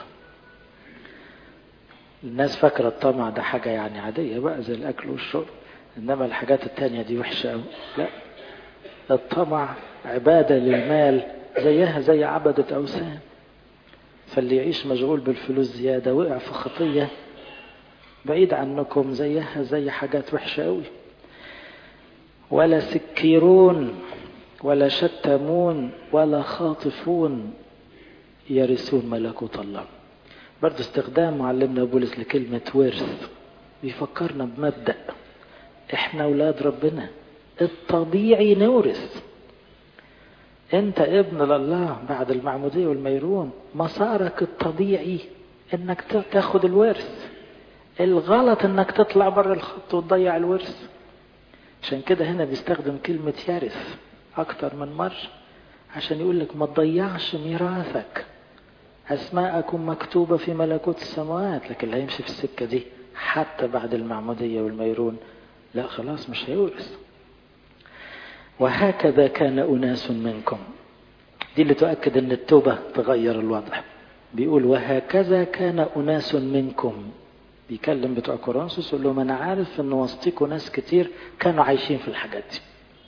الناس فاكرة الطمع ده حاجة يعني عادية بقى زي الأكل والشرب إنما الحاجات التانية دي وحشة أوي لا الطمع عبادة للمال زيها زي عبدة أوثان فاللي يعيش مشغول بالفلوس زيادة وقع في خطية بعيد عنكم زيها زي حاجات وحشة أوي ولا سكيرون ولا شتمون ولا خاطفون يرثون ملكوت الله برضه استخدام معلمنا بولس لكلمة ورث بيفكرنا بمبدأ احنا اولاد ربنا الطبيعي نورث انت ابن لله بعد المعمودية والميرون مسارك الطبيعي انك تاخد الورث الغلط انك تطلع بره الخط وتضيع الورث عشان كده هنا بيستخدم كلمة يرث أكتر من مرة عشان يقول لك ما تضيعش ميراثك أسماءكم مكتوبة في ملكوت السماوات لكن اللي هيمشي في السكة دي حتى بعد المعمودية والميرون لا خلاص مش هيورث وهكذا كان أناس منكم دي اللي تؤكد أن التوبة تغير الوضع بيقول وهكذا كان أناس منكم بيكلم بتوع كورنثوس يقول لهم أنا عارف أن وسطيكم ناس كتير كانوا عايشين في الحاجات دي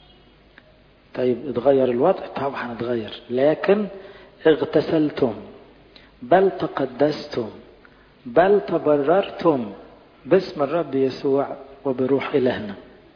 طيب اتغير الوضع طبعا اتغير لكن اغتسلتم بل تقدستم بل تبررتم باسم الرب يسوع وبروح إلهنا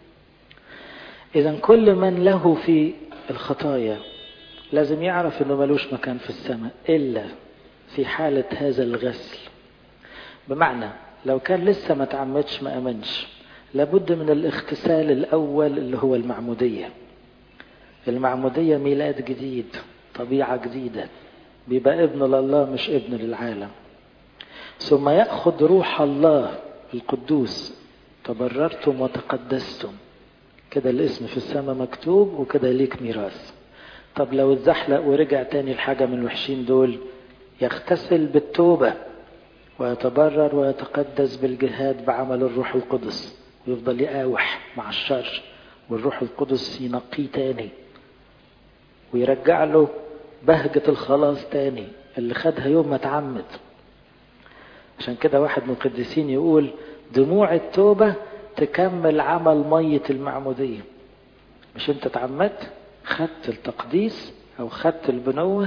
إذا كل من له في الخطايا لازم يعرف أنه ملوش مكان في السماء إلا في حالة هذا الغسل بمعنى لو كان لسه ما تعمدش ما أمنش لابد من الاغتسال الأول اللي هو المعمودية المعمودية ميلاد جديد طبيعة جديدة بيبقى ابن لله مش ابن للعالم ثم يأخذ روح الله القدوس تبررتم وتقدستم كده الاسم في السماء مكتوب وكده ليك ميراث طب لو اتزحلق ورجع تاني الحاجة من الوحشين دول يغتسل بالتوبة ويتبرر ويتقدس بالجهاد بعمل الروح القدس ويفضل يقاوح مع الشر والروح القدس ينقيه تاني ويرجع له بهجة الخلاص تاني اللي خدها يوم ما اتعمد عشان كده واحد من القديسين يقول دموع التوبة تكمل عمل مية المعمودية مش انت اتعمدت خدت التقديس او خدت البنوة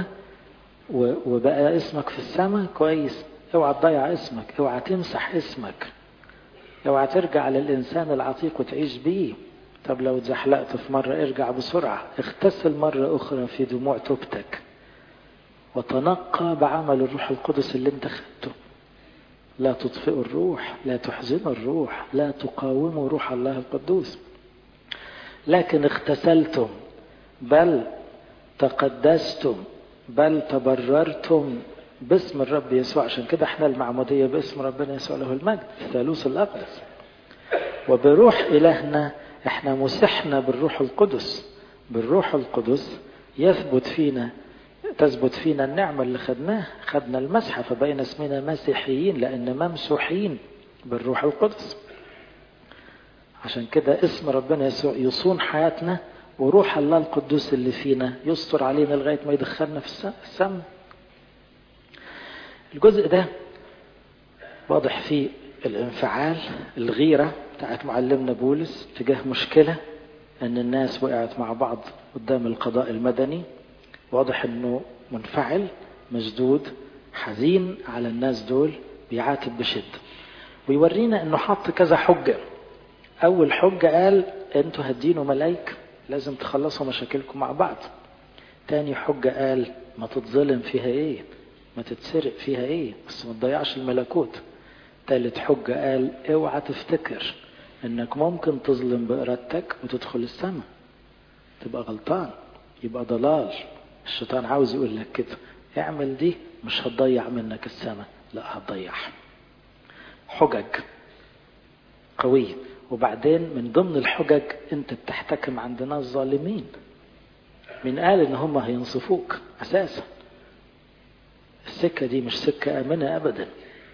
وبقى اسمك في السماء كويس اوعى تضيع اسمك اوعى تمسح اسمك اوعى ترجع للانسان العتيق وتعيش بيه طب لو اتزحلقت في مرة ارجع بسرعة اغتسل مرة اخرى في دموع توبتك وتنقى بعمل الروح القدس اللي انت خدته لا تطفئوا الروح لا تحزنوا الروح لا تقاوموا روح الله القدوس لكن اغتسلتم بل تقدستم بل تبررتم باسم الرب يسوع عشان كده احنا المعمودية باسم ربنا يسوع له المجد الثالوث الأقدس وبروح إلهنا احنا مسحنا بالروح القدس بالروح القدس يثبت فينا تثبت فينا النعمة اللي خدناها خدنا المسحة فبقينا اسمنا مسيحيين لأن ممسوحين بالروح القدس عشان كده اسم ربنا يسوع يصون حياتنا وروح الله القدوس اللي فينا يستر علينا لغاية ما يدخلنا في السماء الجزء ده واضح فيه الانفعال الغيرة بتاعت معلمنا بولس تجاه مشكلة ان الناس وقعت مع بعض قدام القضاء المدني واضح انه منفعل مشدود حزين على الناس دول بيعاتب بشدة ويورينا انه حط كذا حجة اول حجة قال انتوا هتدينوا ملايك لازم تخلصوا مشاكلكم مع بعض تاني حجة قال ما تتظلم فيها ايه ما تتسرق فيها ايه بس ما تضيعش الملكوت تالت حجة قال اوعى تفتكر انك ممكن تظلم بارادتك وتدخل السماء تبقى غلطان يبقى ضلال الشيطان عاوز يقول لك كده اعمل دي مش هتضيع منك السماء لا هتضيعها حجج قوية وبعدين من ضمن الحجج انت بتحتكم عند ناس ظالمين من قال ان هم هينصفوك اساسا السكة دي مش سكة امنة ابدا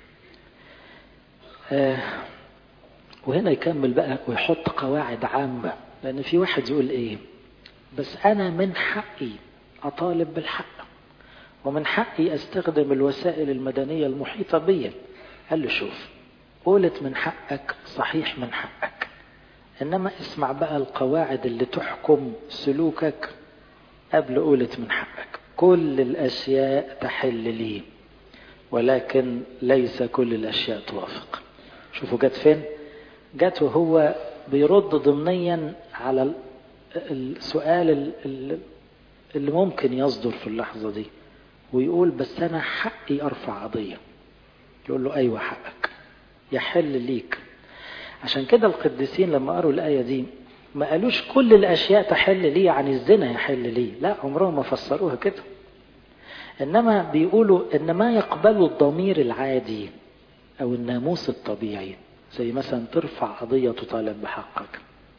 آه وهنا يكمل بقى ويحط قواعد عامة لان في واحد يقول ايه بس انا من حقي اطالب بالحق ومن حقي استخدم الوسائل المدنية المحيطة بي قال له شوف قولت من حقك صحيح من حقك انما اسمع بقى القواعد اللي تحكم سلوكك قبل قولت من حقك كل الاشياء تحل لي ولكن ليس كل الاشياء توافق شوفوا جت فين جت وهو بيرد ضمنيا على السؤال اللي ممكن يصدر في اللحظة دي ويقول بس أنا حقي أرفع قضية يقول له أيوة حقك يحل ليك عشان كده القديسين لما قروا الآية دي ما قالوش كل الأشياء تحل لي عن الزنا يحل لي لا عمرهم ما فسروها كده إنما بيقولوا إن ما يقبله الضمير العادي أو الناموس الطبيعي زي مثلا ترفع قضية تطالب بحقك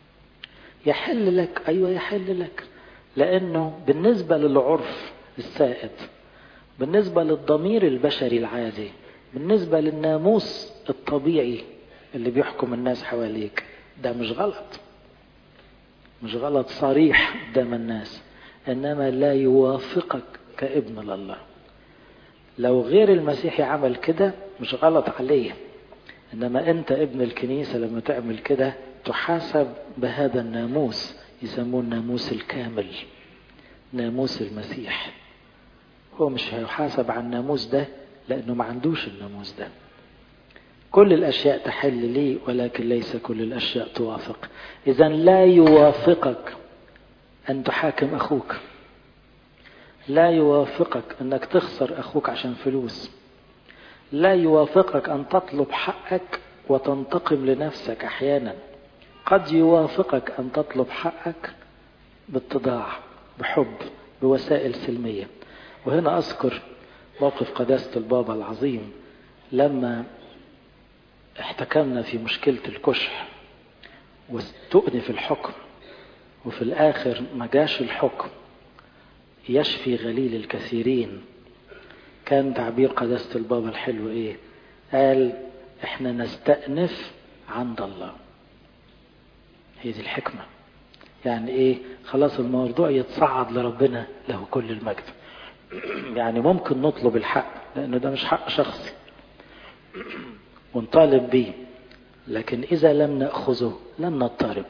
يحل لك أيوة يحل لك لأنه بالنسبة للعرف السائد بالنسبة للضمير البشري العادي بالنسبة للناموس الطبيعي اللي بيحكم الناس حواليك ده مش غلط مش غلط صريح قدام الناس إنما لا يوافقك كابن لله لو غير المسيحي عمل كده مش غلط عليه إنما أنت ابن الكنيسة لما تعمل كده تحاسب بهذا الناموس يسموه الناموس الكامل ناموس المسيح هو مش هيحاسب على الناموس ده لأنه ما عندوش الناموس ده كل الأشياء تحل لي ولكن ليس كل الأشياء توافق إذا لا يوافقك أن تحاكم أخوك لا يوافقك أنك تخسر أخوك عشان فلوس لا يوافقك أن تطلب حقك وتنتقم لنفسك أحيانا قد يوافقك أن تطلب حقك باتضاع بحب بوسائل سلمية وهنا أذكر موقف قداسة البابا العظيم لما احتكمنا في مشكلة الكشح واستؤنف الحكم وفي الآخر ما جاش الحكم يشفي غليل الكثيرين كان تعبير قداسة البابا الحلو ايه قال احنا نستأنف عند الله هي دي الحكمة يعني ايه خلاص الموضوع يتصعد لربنا له كل المجد يعني ممكن نطلب الحق لانه ده مش حق شخصي ونطالب به لكن اذا لم ناخذه لن نضطرب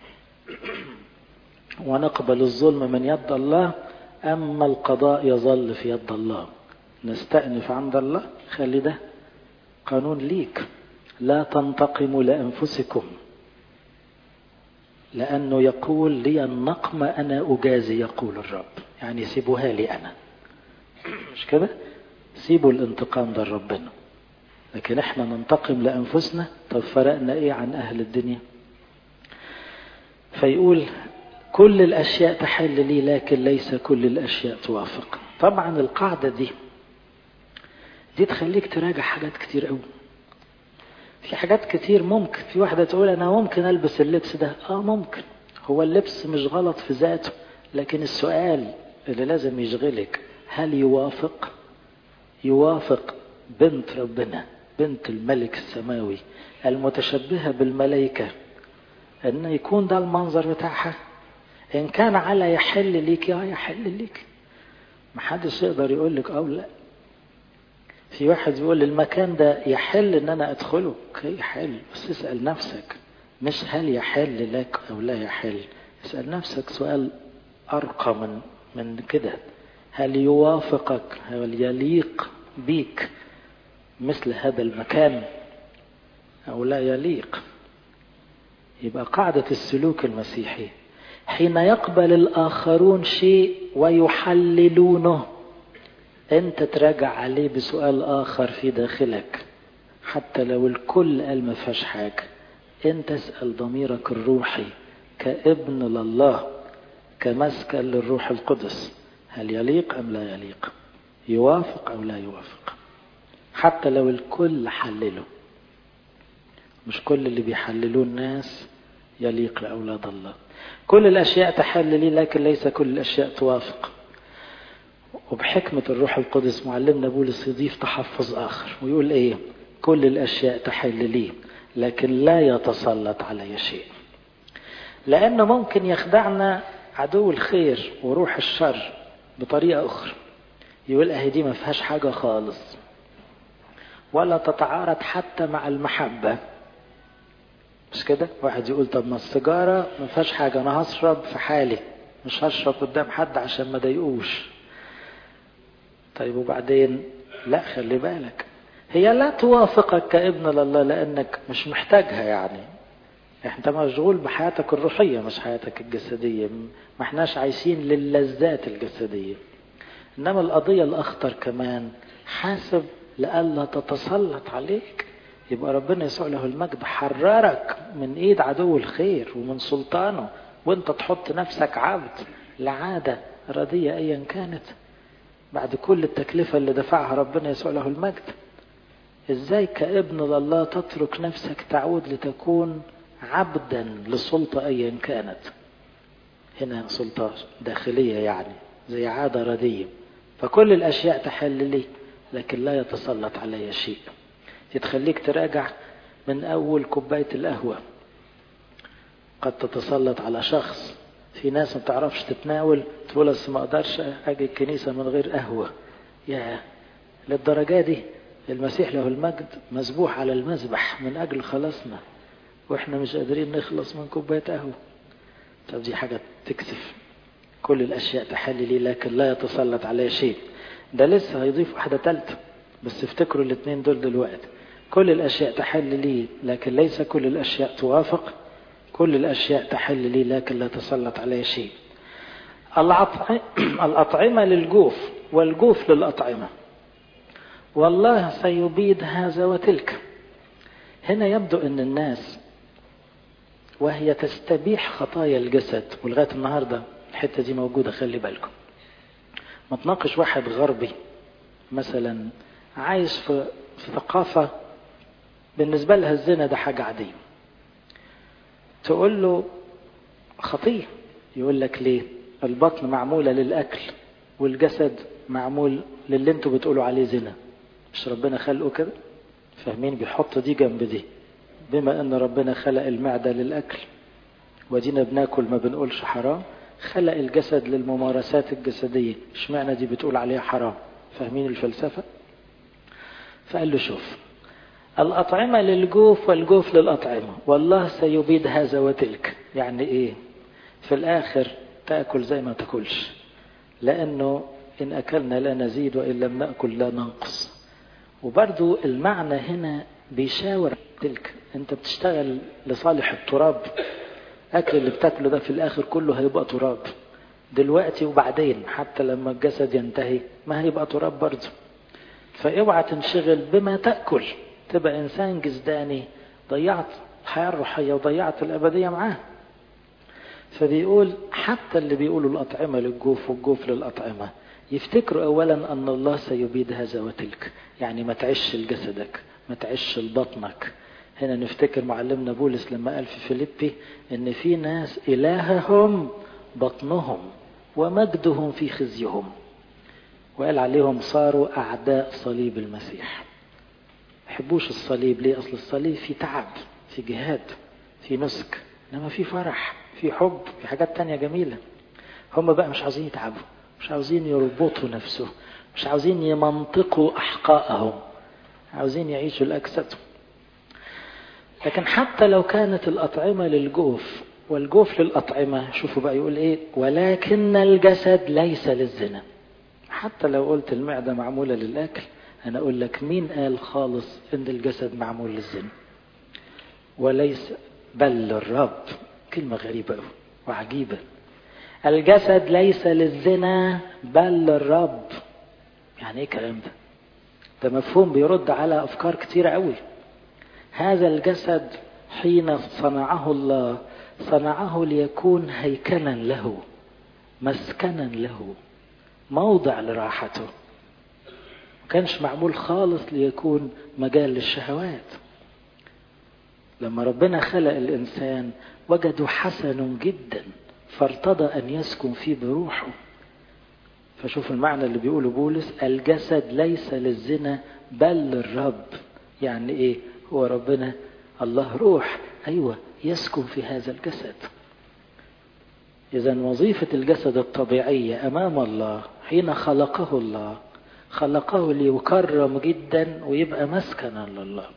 ونقبل الظلم من يد الله اما القضاء يظل في يد الله نستأنف عند الله خلي ده قانون ليك لا تنتقموا لأنفسكم لأنه يقول لي النقم أنا أجازي يقول الرب يعني سيبوها لي أنا مش كده سيبوا الانتقام ده لربنا لكن احنا ننتقم لأنفسنا طب فرقنا ايه عن أهل الدنيا فيقول كل الأشياء تحل لي لكن ليس كل الأشياء توافق طبعا القاعدة دي دي تخليك تراجع حاجات كتير قوي في حاجات كتير ممكن في واحدة تقول أنا ممكن ألبس اللبس ده آه ممكن هو اللبس مش غلط في ذاته لكن السؤال اللي لازم يشغلك هل يوافق يوافق بنت ربنا بنت الملك السماوي المتشبهة بالملائكة أن يكون ده المنظر بتاعها إن كان على يحل ليك يا يحل ليك محدش يقدر يقول لك أو لا في واحد يقول المكان ده يحل ان انا ادخله اوكي يحل بس اسال نفسك مش هل يحل لك او لا يحل اسال نفسك سؤال ارقى من من كده هل يوافقك هل يليق بيك مثل هذا المكان او لا يليق يبقى قاعدة السلوك المسيحي حين يقبل الآخرون شيء ويحللونه أنت تراجع عليه بسؤال آخر في داخلك حتى لو الكل قال ما فيهاش حاجة أنت اسأل ضميرك الروحي كابن لله كمسكن للروح القدس هل يليق أم لا يليق يوافق أو لا يوافق حتى لو الكل حلله مش كل اللي بيحللوه الناس يليق لأولاد الله كل الأشياء تحل لي لكن ليس كل الأشياء توافق وبحكمة الروح القدس معلمنا بولس يضيف تحفظ آخر ويقول إيه كل الأشياء تحل لي لكن لا يتسلط علي شيء لأنه ممكن يخدعنا عدو الخير وروح الشر بطريقة أخرى يقول أهي دي ما فيهاش حاجة خالص ولا تتعارض حتى مع المحبة مش كده واحد يقول طب ما السيجارة ما فيهاش حاجة أنا هشرب في حالي مش هشرب قدام حد عشان ما ضايقوش طيب وبعدين لا خلي بالك هي لا توافقك كابن لله لأنك مش محتاجها يعني انت مشغول بحياتك الروحية مش حياتك الجسدية ما احناش عايشين للذات الجسدية انما القضية الاخطر كمان حاسب لألا تتسلط عليك يبقى ربنا يسوع له المجد حررك من ايد عدو الخير ومن سلطانه وانت تحط نفسك عبد لعادة ردية ايا كانت بعد كل التكلفة اللي دفعها ربنا يسوع له المجد ازاي كابن لله تترك نفسك تعود لتكون عبدا للسلطة ايا كانت هنا سلطة داخلية يعني زي عادة ردية فكل الاشياء تحل لي لكن لا يتسلط علي شيء تخليك تراجع من اول كوباية القهوة قد تتسلط على شخص في ناس ما بتعرفش تتناول تقول بس ما اقدرش اجي الكنيسة من غير قهوة يا للدرجة دي المسيح له المجد مذبوح على المذبح من اجل خلاصنا واحنا مش قادرين نخلص من كوباية قهوة طب دي حاجة تكسف كل الاشياء تحل لي لكن لا يتسلط عليها شيء ده لسه هيضيف واحدة ثالثة بس افتكروا الاثنين دول دلوقتي كل الاشياء تحل لي لكن ليس كل الاشياء توافق كل الاشياء تحل لي لكن لا تسلط عليها شيء الأطعمة للجوف والجوف للأطعمة والله سيبيد هذا وتلك هنا يبدو أن الناس وهي تستبيح خطايا الجسد ولغاية النهاردة الحتة دي موجودة خلي بالكم ما تناقش واحد غربي مثلا عايش في, في ثقافة بالنسبة لها الزنا ده حاجة عادية تقول له خطية يقول لك ليه البطن معمولة للأكل والجسد معمول للي انتوا بتقولوا عليه زنا مش ربنا خلقه كده فاهمين بيحط دي جنب دي بما ان ربنا خلق المعدة للأكل ودينا بناكل ما بنقولش حرام خلق الجسد للممارسات الجسدية اشمعنى دي بتقول عليها حرام فاهمين الفلسفة فقال له شوف الأطعمة للجوف والجوف للأطعمة والله سيبيد هذا وتلك يعني إيه في الآخر تأكل زي ما تاكلش لأنه إن أكلنا لا نزيد وإن لم نأكل لا ننقص وبرضو المعنى هنا بيشاور تلك أنت بتشتغل لصالح التراب أكل اللي بتاكله ده في الآخر كله هيبقى تراب دلوقتي وبعدين حتى لما الجسد ينتهي ما هيبقى تراب برضه فاوعى تنشغل بما تأكل تبقى إنسان جسداني ضيعت الحياة الروحية وضيعت الأبدية معاه فبيقول حتى اللي بيقولوا الأطعمة للجوف والجوف للأطعمة يفتكروا أولا أن الله سيبيد هذا وتلك يعني ما تعيش لجسدك ما تعيش لبطنك هنا نفتكر معلمنا بولس لما قال في فيليبي ان في ناس الههم بطنهم ومجدهم في خزيهم وقال عليهم صاروا اعداء صليب المسيح يحبوش الصليب ليه اصل الصليب في تعب في جهاد في نسك انما في فرح في حب في حاجات تانية جميلة هم بقى مش عاوزين يتعبوا مش عاوزين يربطوا نفسهم مش عاوزين يمنطقوا احقائهم عاوزين يعيشوا الاجساد لكن حتى لو كانت الأطعمة للجوف والجوف للأطعمة شوفوا بقى يقول إيه ولكن الجسد ليس للزنا حتى لو قلت المعدة معمولة للأكل أنا أقول لك مين قال خالص إن الجسد معمول للزنا وليس بل للرب كلمة غريبة أوي وعجيبة الجسد ليس للزنا بل للرب يعني ايه الكلام ده ده مفهوم بيرد على افكار كتيره قوي هذا الجسد حين صنعه الله صنعه ليكون هيكلا له مسكنا له موضع لراحته ما كانش معمول خالص ليكون مجال للشهوات لما ربنا خلق الإنسان وجده حسن جدا فارتضى أن يسكن فيه بروحه فشوف المعنى اللي بيقوله بولس الجسد ليس للزنا بل للرب يعني ايه هو ربنا الله روح ايوه يسكن في هذا الجسد اذا وظيفه الجسد الطبيعيه امام الله حين خلقه الله خلقه ليكرم جدا ويبقى مسكنا لله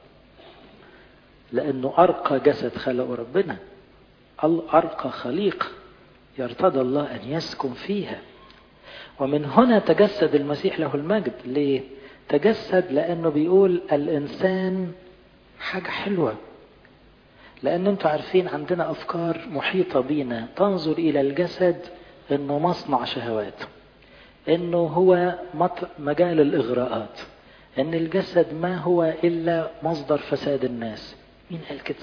لانه ارقى جسد خلقه ربنا ارقى خليقه يرتضى الله ان يسكن فيها ومن هنا تجسد المسيح له المجد ليه تجسد لانه بيقول الانسان حاجه حلوه لان انتوا عارفين عندنا افكار محيطه بينا تنظر الى الجسد انه مصنع شهوات انه هو مجال الاغراءات ان الجسد ما هو الا مصدر فساد الناس مين قال كده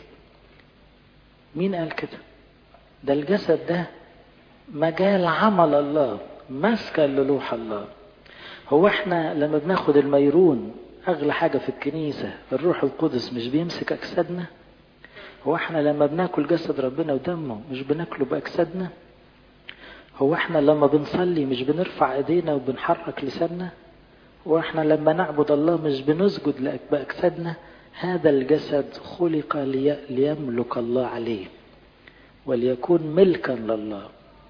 مين قال كده ده الجسد ده مجال عمل الله مسكن للوح الله هو احنا لما بناخد الميرون اغلى حاجة في الكنيسة الروح القدس مش بيمسك اجسادنا هو احنا لما بناكل جسد ربنا ودمه مش بناكله باجسادنا هو احنا لما بنصلي مش بنرفع ايدينا وبنحرك لساننا هو احنا لما نعبد الله مش بنسجد باجسادنا هذا الجسد خلق لي... ليملك الله عليه وليكون ملكا لله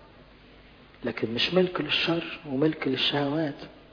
لكن مش ملك للشر وملك للشهوات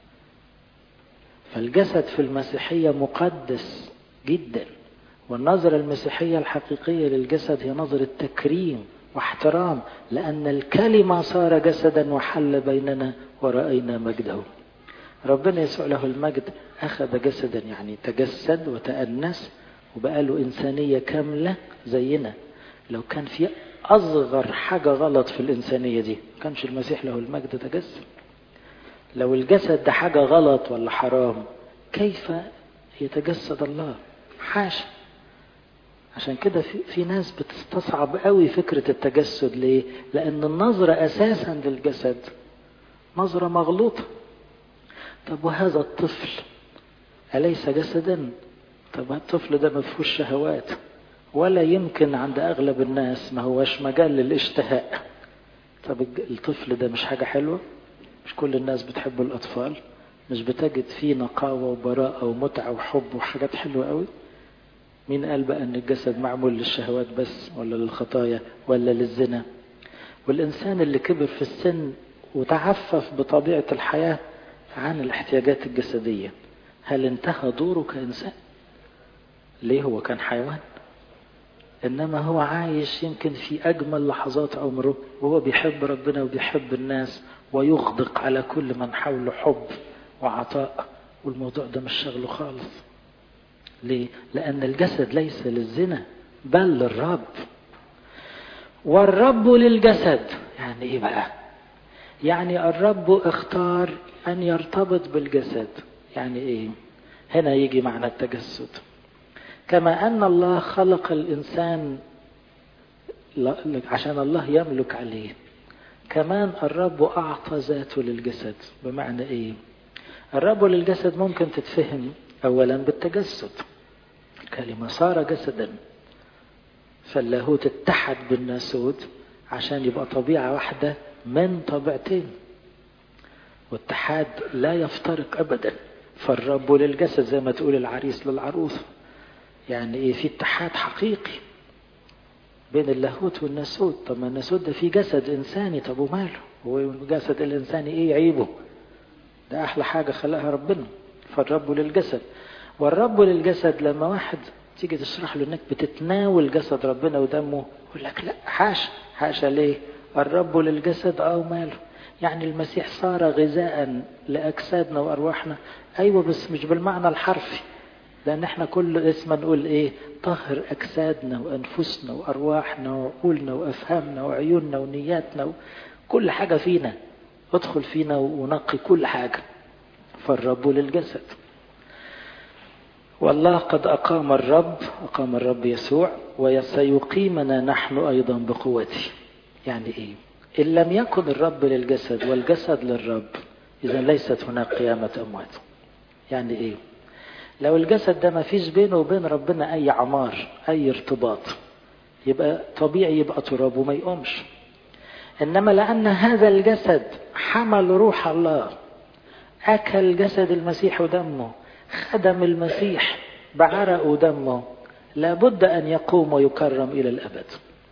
فالجسد في المسيحية مقدس جدا والنظرة المسيحية الحقيقية للجسد هي نظرة تكريم واحترام لأن الكلمة صار جسدا وحل بيننا ورأينا مجده ربنا يسوع له المجد أخذ جسدا يعني تجسد وتأنس وبقى له إنسانية كاملة زينا لو كان في أصغر حاجة غلط في الإنسانية دي كانش المسيح له المجد تجسد لو الجسد ده حاجة غلط ولا حرام كيف يتجسد الله حاشا عشان كده في, في ناس بتستصعب قوي فكرة التجسد ليه لأن النظرة أساسا للجسد نظرة مغلوطة طب وهذا الطفل أليس جسدا طب الطفل ده ما فيهوش شهوات ولا يمكن عند أغلب الناس ما هوش مجال للاشتهاء طب الطفل ده مش حاجة حلوة مش كل الناس بتحب الأطفال مش بتجد فيه نقاوة وبراءة ومتعة وحب وحاجات حلوة قوي مين قال بقى ان الجسد معمول للشهوات بس ولا للخطايا ولا للزنا والإنسان اللي كبر في السن وتعفف بطبيعة الحياة عن الاحتياجات الجسدية هل انتهى دوره كإنسان ليه هو كان حيوان إنما هو عايش يمكن في أجمل لحظات عمره وهو بيحب ربنا وبيحب الناس ويغدق على كل من حوله حب وعطاء والموضوع ده مش شغله خالص ليه؟ لأن الجسد ليس للزنا بل للرب والرب للجسد يعني إيه بقى؟ يعني الرب اختار أن يرتبط بالجسد يعني إيه؟ هنا يجي معنى التجسد كما أن الله خلق الإنسان عشان الله يملك عليه كمان الرب أعطى ذاته للجسد بمعنى إيه الرب للجسد ممكن تتفهم أولا بالتجسد الكلمة صار جسدا فاللاهوت اتحد بالناسوت عشان يبقى طبيعة واحدة من طبيعتين والاتحاد لا يفترق أبدا فالرب للجسد زي ما تقول العريس للعروس يعني ايه في اتحاد حقيقي بين اللاهوت والناسوت طب ما الناسوت ده فيه جسد انساني طب وماله هو الجسد الانساني ايه عيبه ده احلى حاجه خلقها ربنا فالرب للجسد والرب للجسد لما واحد تيجي تشرح له انك بتتناول جسد ربنا ودمه يقول لك لا حاشا حاشا ليه الرب للجسد اه ماله يعني المسيح صار غذاء لاجسادنا وارواحنا ايوه بس مش بالمعنى الحرفي لأن احنا كل اسم نقول ايه طهر أجسادنا وأنفسنا وأرواحنا وعقولنا وأفهامنا وعيوننا ونياتنا كل حاجة فينا ادخل فينا ونقي كل حاجة فالرب للجسد والله قد أقام الرب أقام الرب يسوع وسيقيمنا نحن أيضا بقوته يعني إيه إن لم يكن الرب للجسد والجسد للرب إذا ليست هناك قيامة أموات يعني إيه لو الجسد ده ما فيش بينه وبين ربنا أي عمار أي ارتباط يبقى طبيعي يبقى تراب وما يقومش إنما لأن هذا الجسد حمل روح الله أكل جسد المسيح ودمه خدم المسيح بعرق ودمه لابد أن يقوم ويكرم إلى الأبد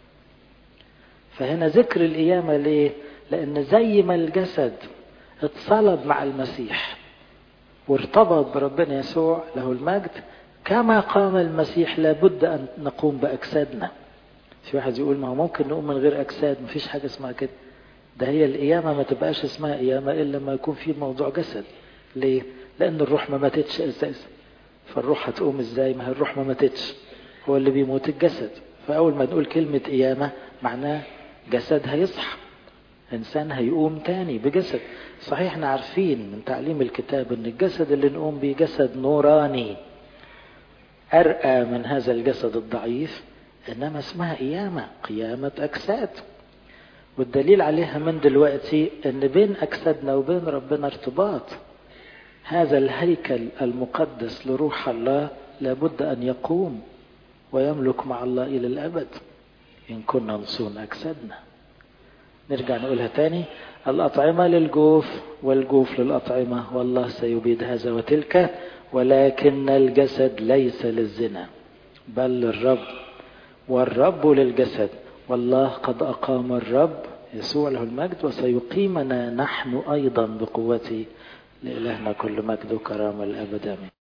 فهنا ذكر القيامة ليه؟ لأن زي ما الجسد اتصلب مع المسيح وارتبط بربنا يسوع له المجد كما قام المسيح لابد أن نقوم بأجسادنا في واحد يقول ما هو ممكن نقوم من غير أجساد مفيش حاجة اسمها كده ده هي القيامة ما تبقاش اسمها قيامة إلا لما يكون في موضوع جسد ليه؟ لأن الروح ما ماتتش أساسا فالروح هتقوم ازاي؟ ما هي الروح ما ماتتش هو اللي بيموت الجسد فأول ما نقول كلمة قيامة معناه جسد هيصحى إنسان هيقوم تاني بجسد صحيح احنا عارفين من تعليم الكتاب ان الجسد اللي نقوم بيه جسد نوراني أرقى من هذا الجسد الضعيف إنما اسمها قيامة قيامة أجساد والدليل عليها من دلوقتي ان بين أجسادنا وبين ربنا ارتباط هذا الهيكل المقدس لروح الله لابد أن يقوم ويملك مع الله إلى الأبد إن كنا نصون أجسادنا نرجع نقولها تاني الأطعمة للجوف والجوف للأطعمة والله سيبيد هذا وتلك ولكن الجسد ليس للزنا بل للرب والرب للجسد والله قد أقام الرب يسوع له المجد وسيقيمنا نحن أيضا بقوته لإلهنا كل مجد وكرامة الأبد آمين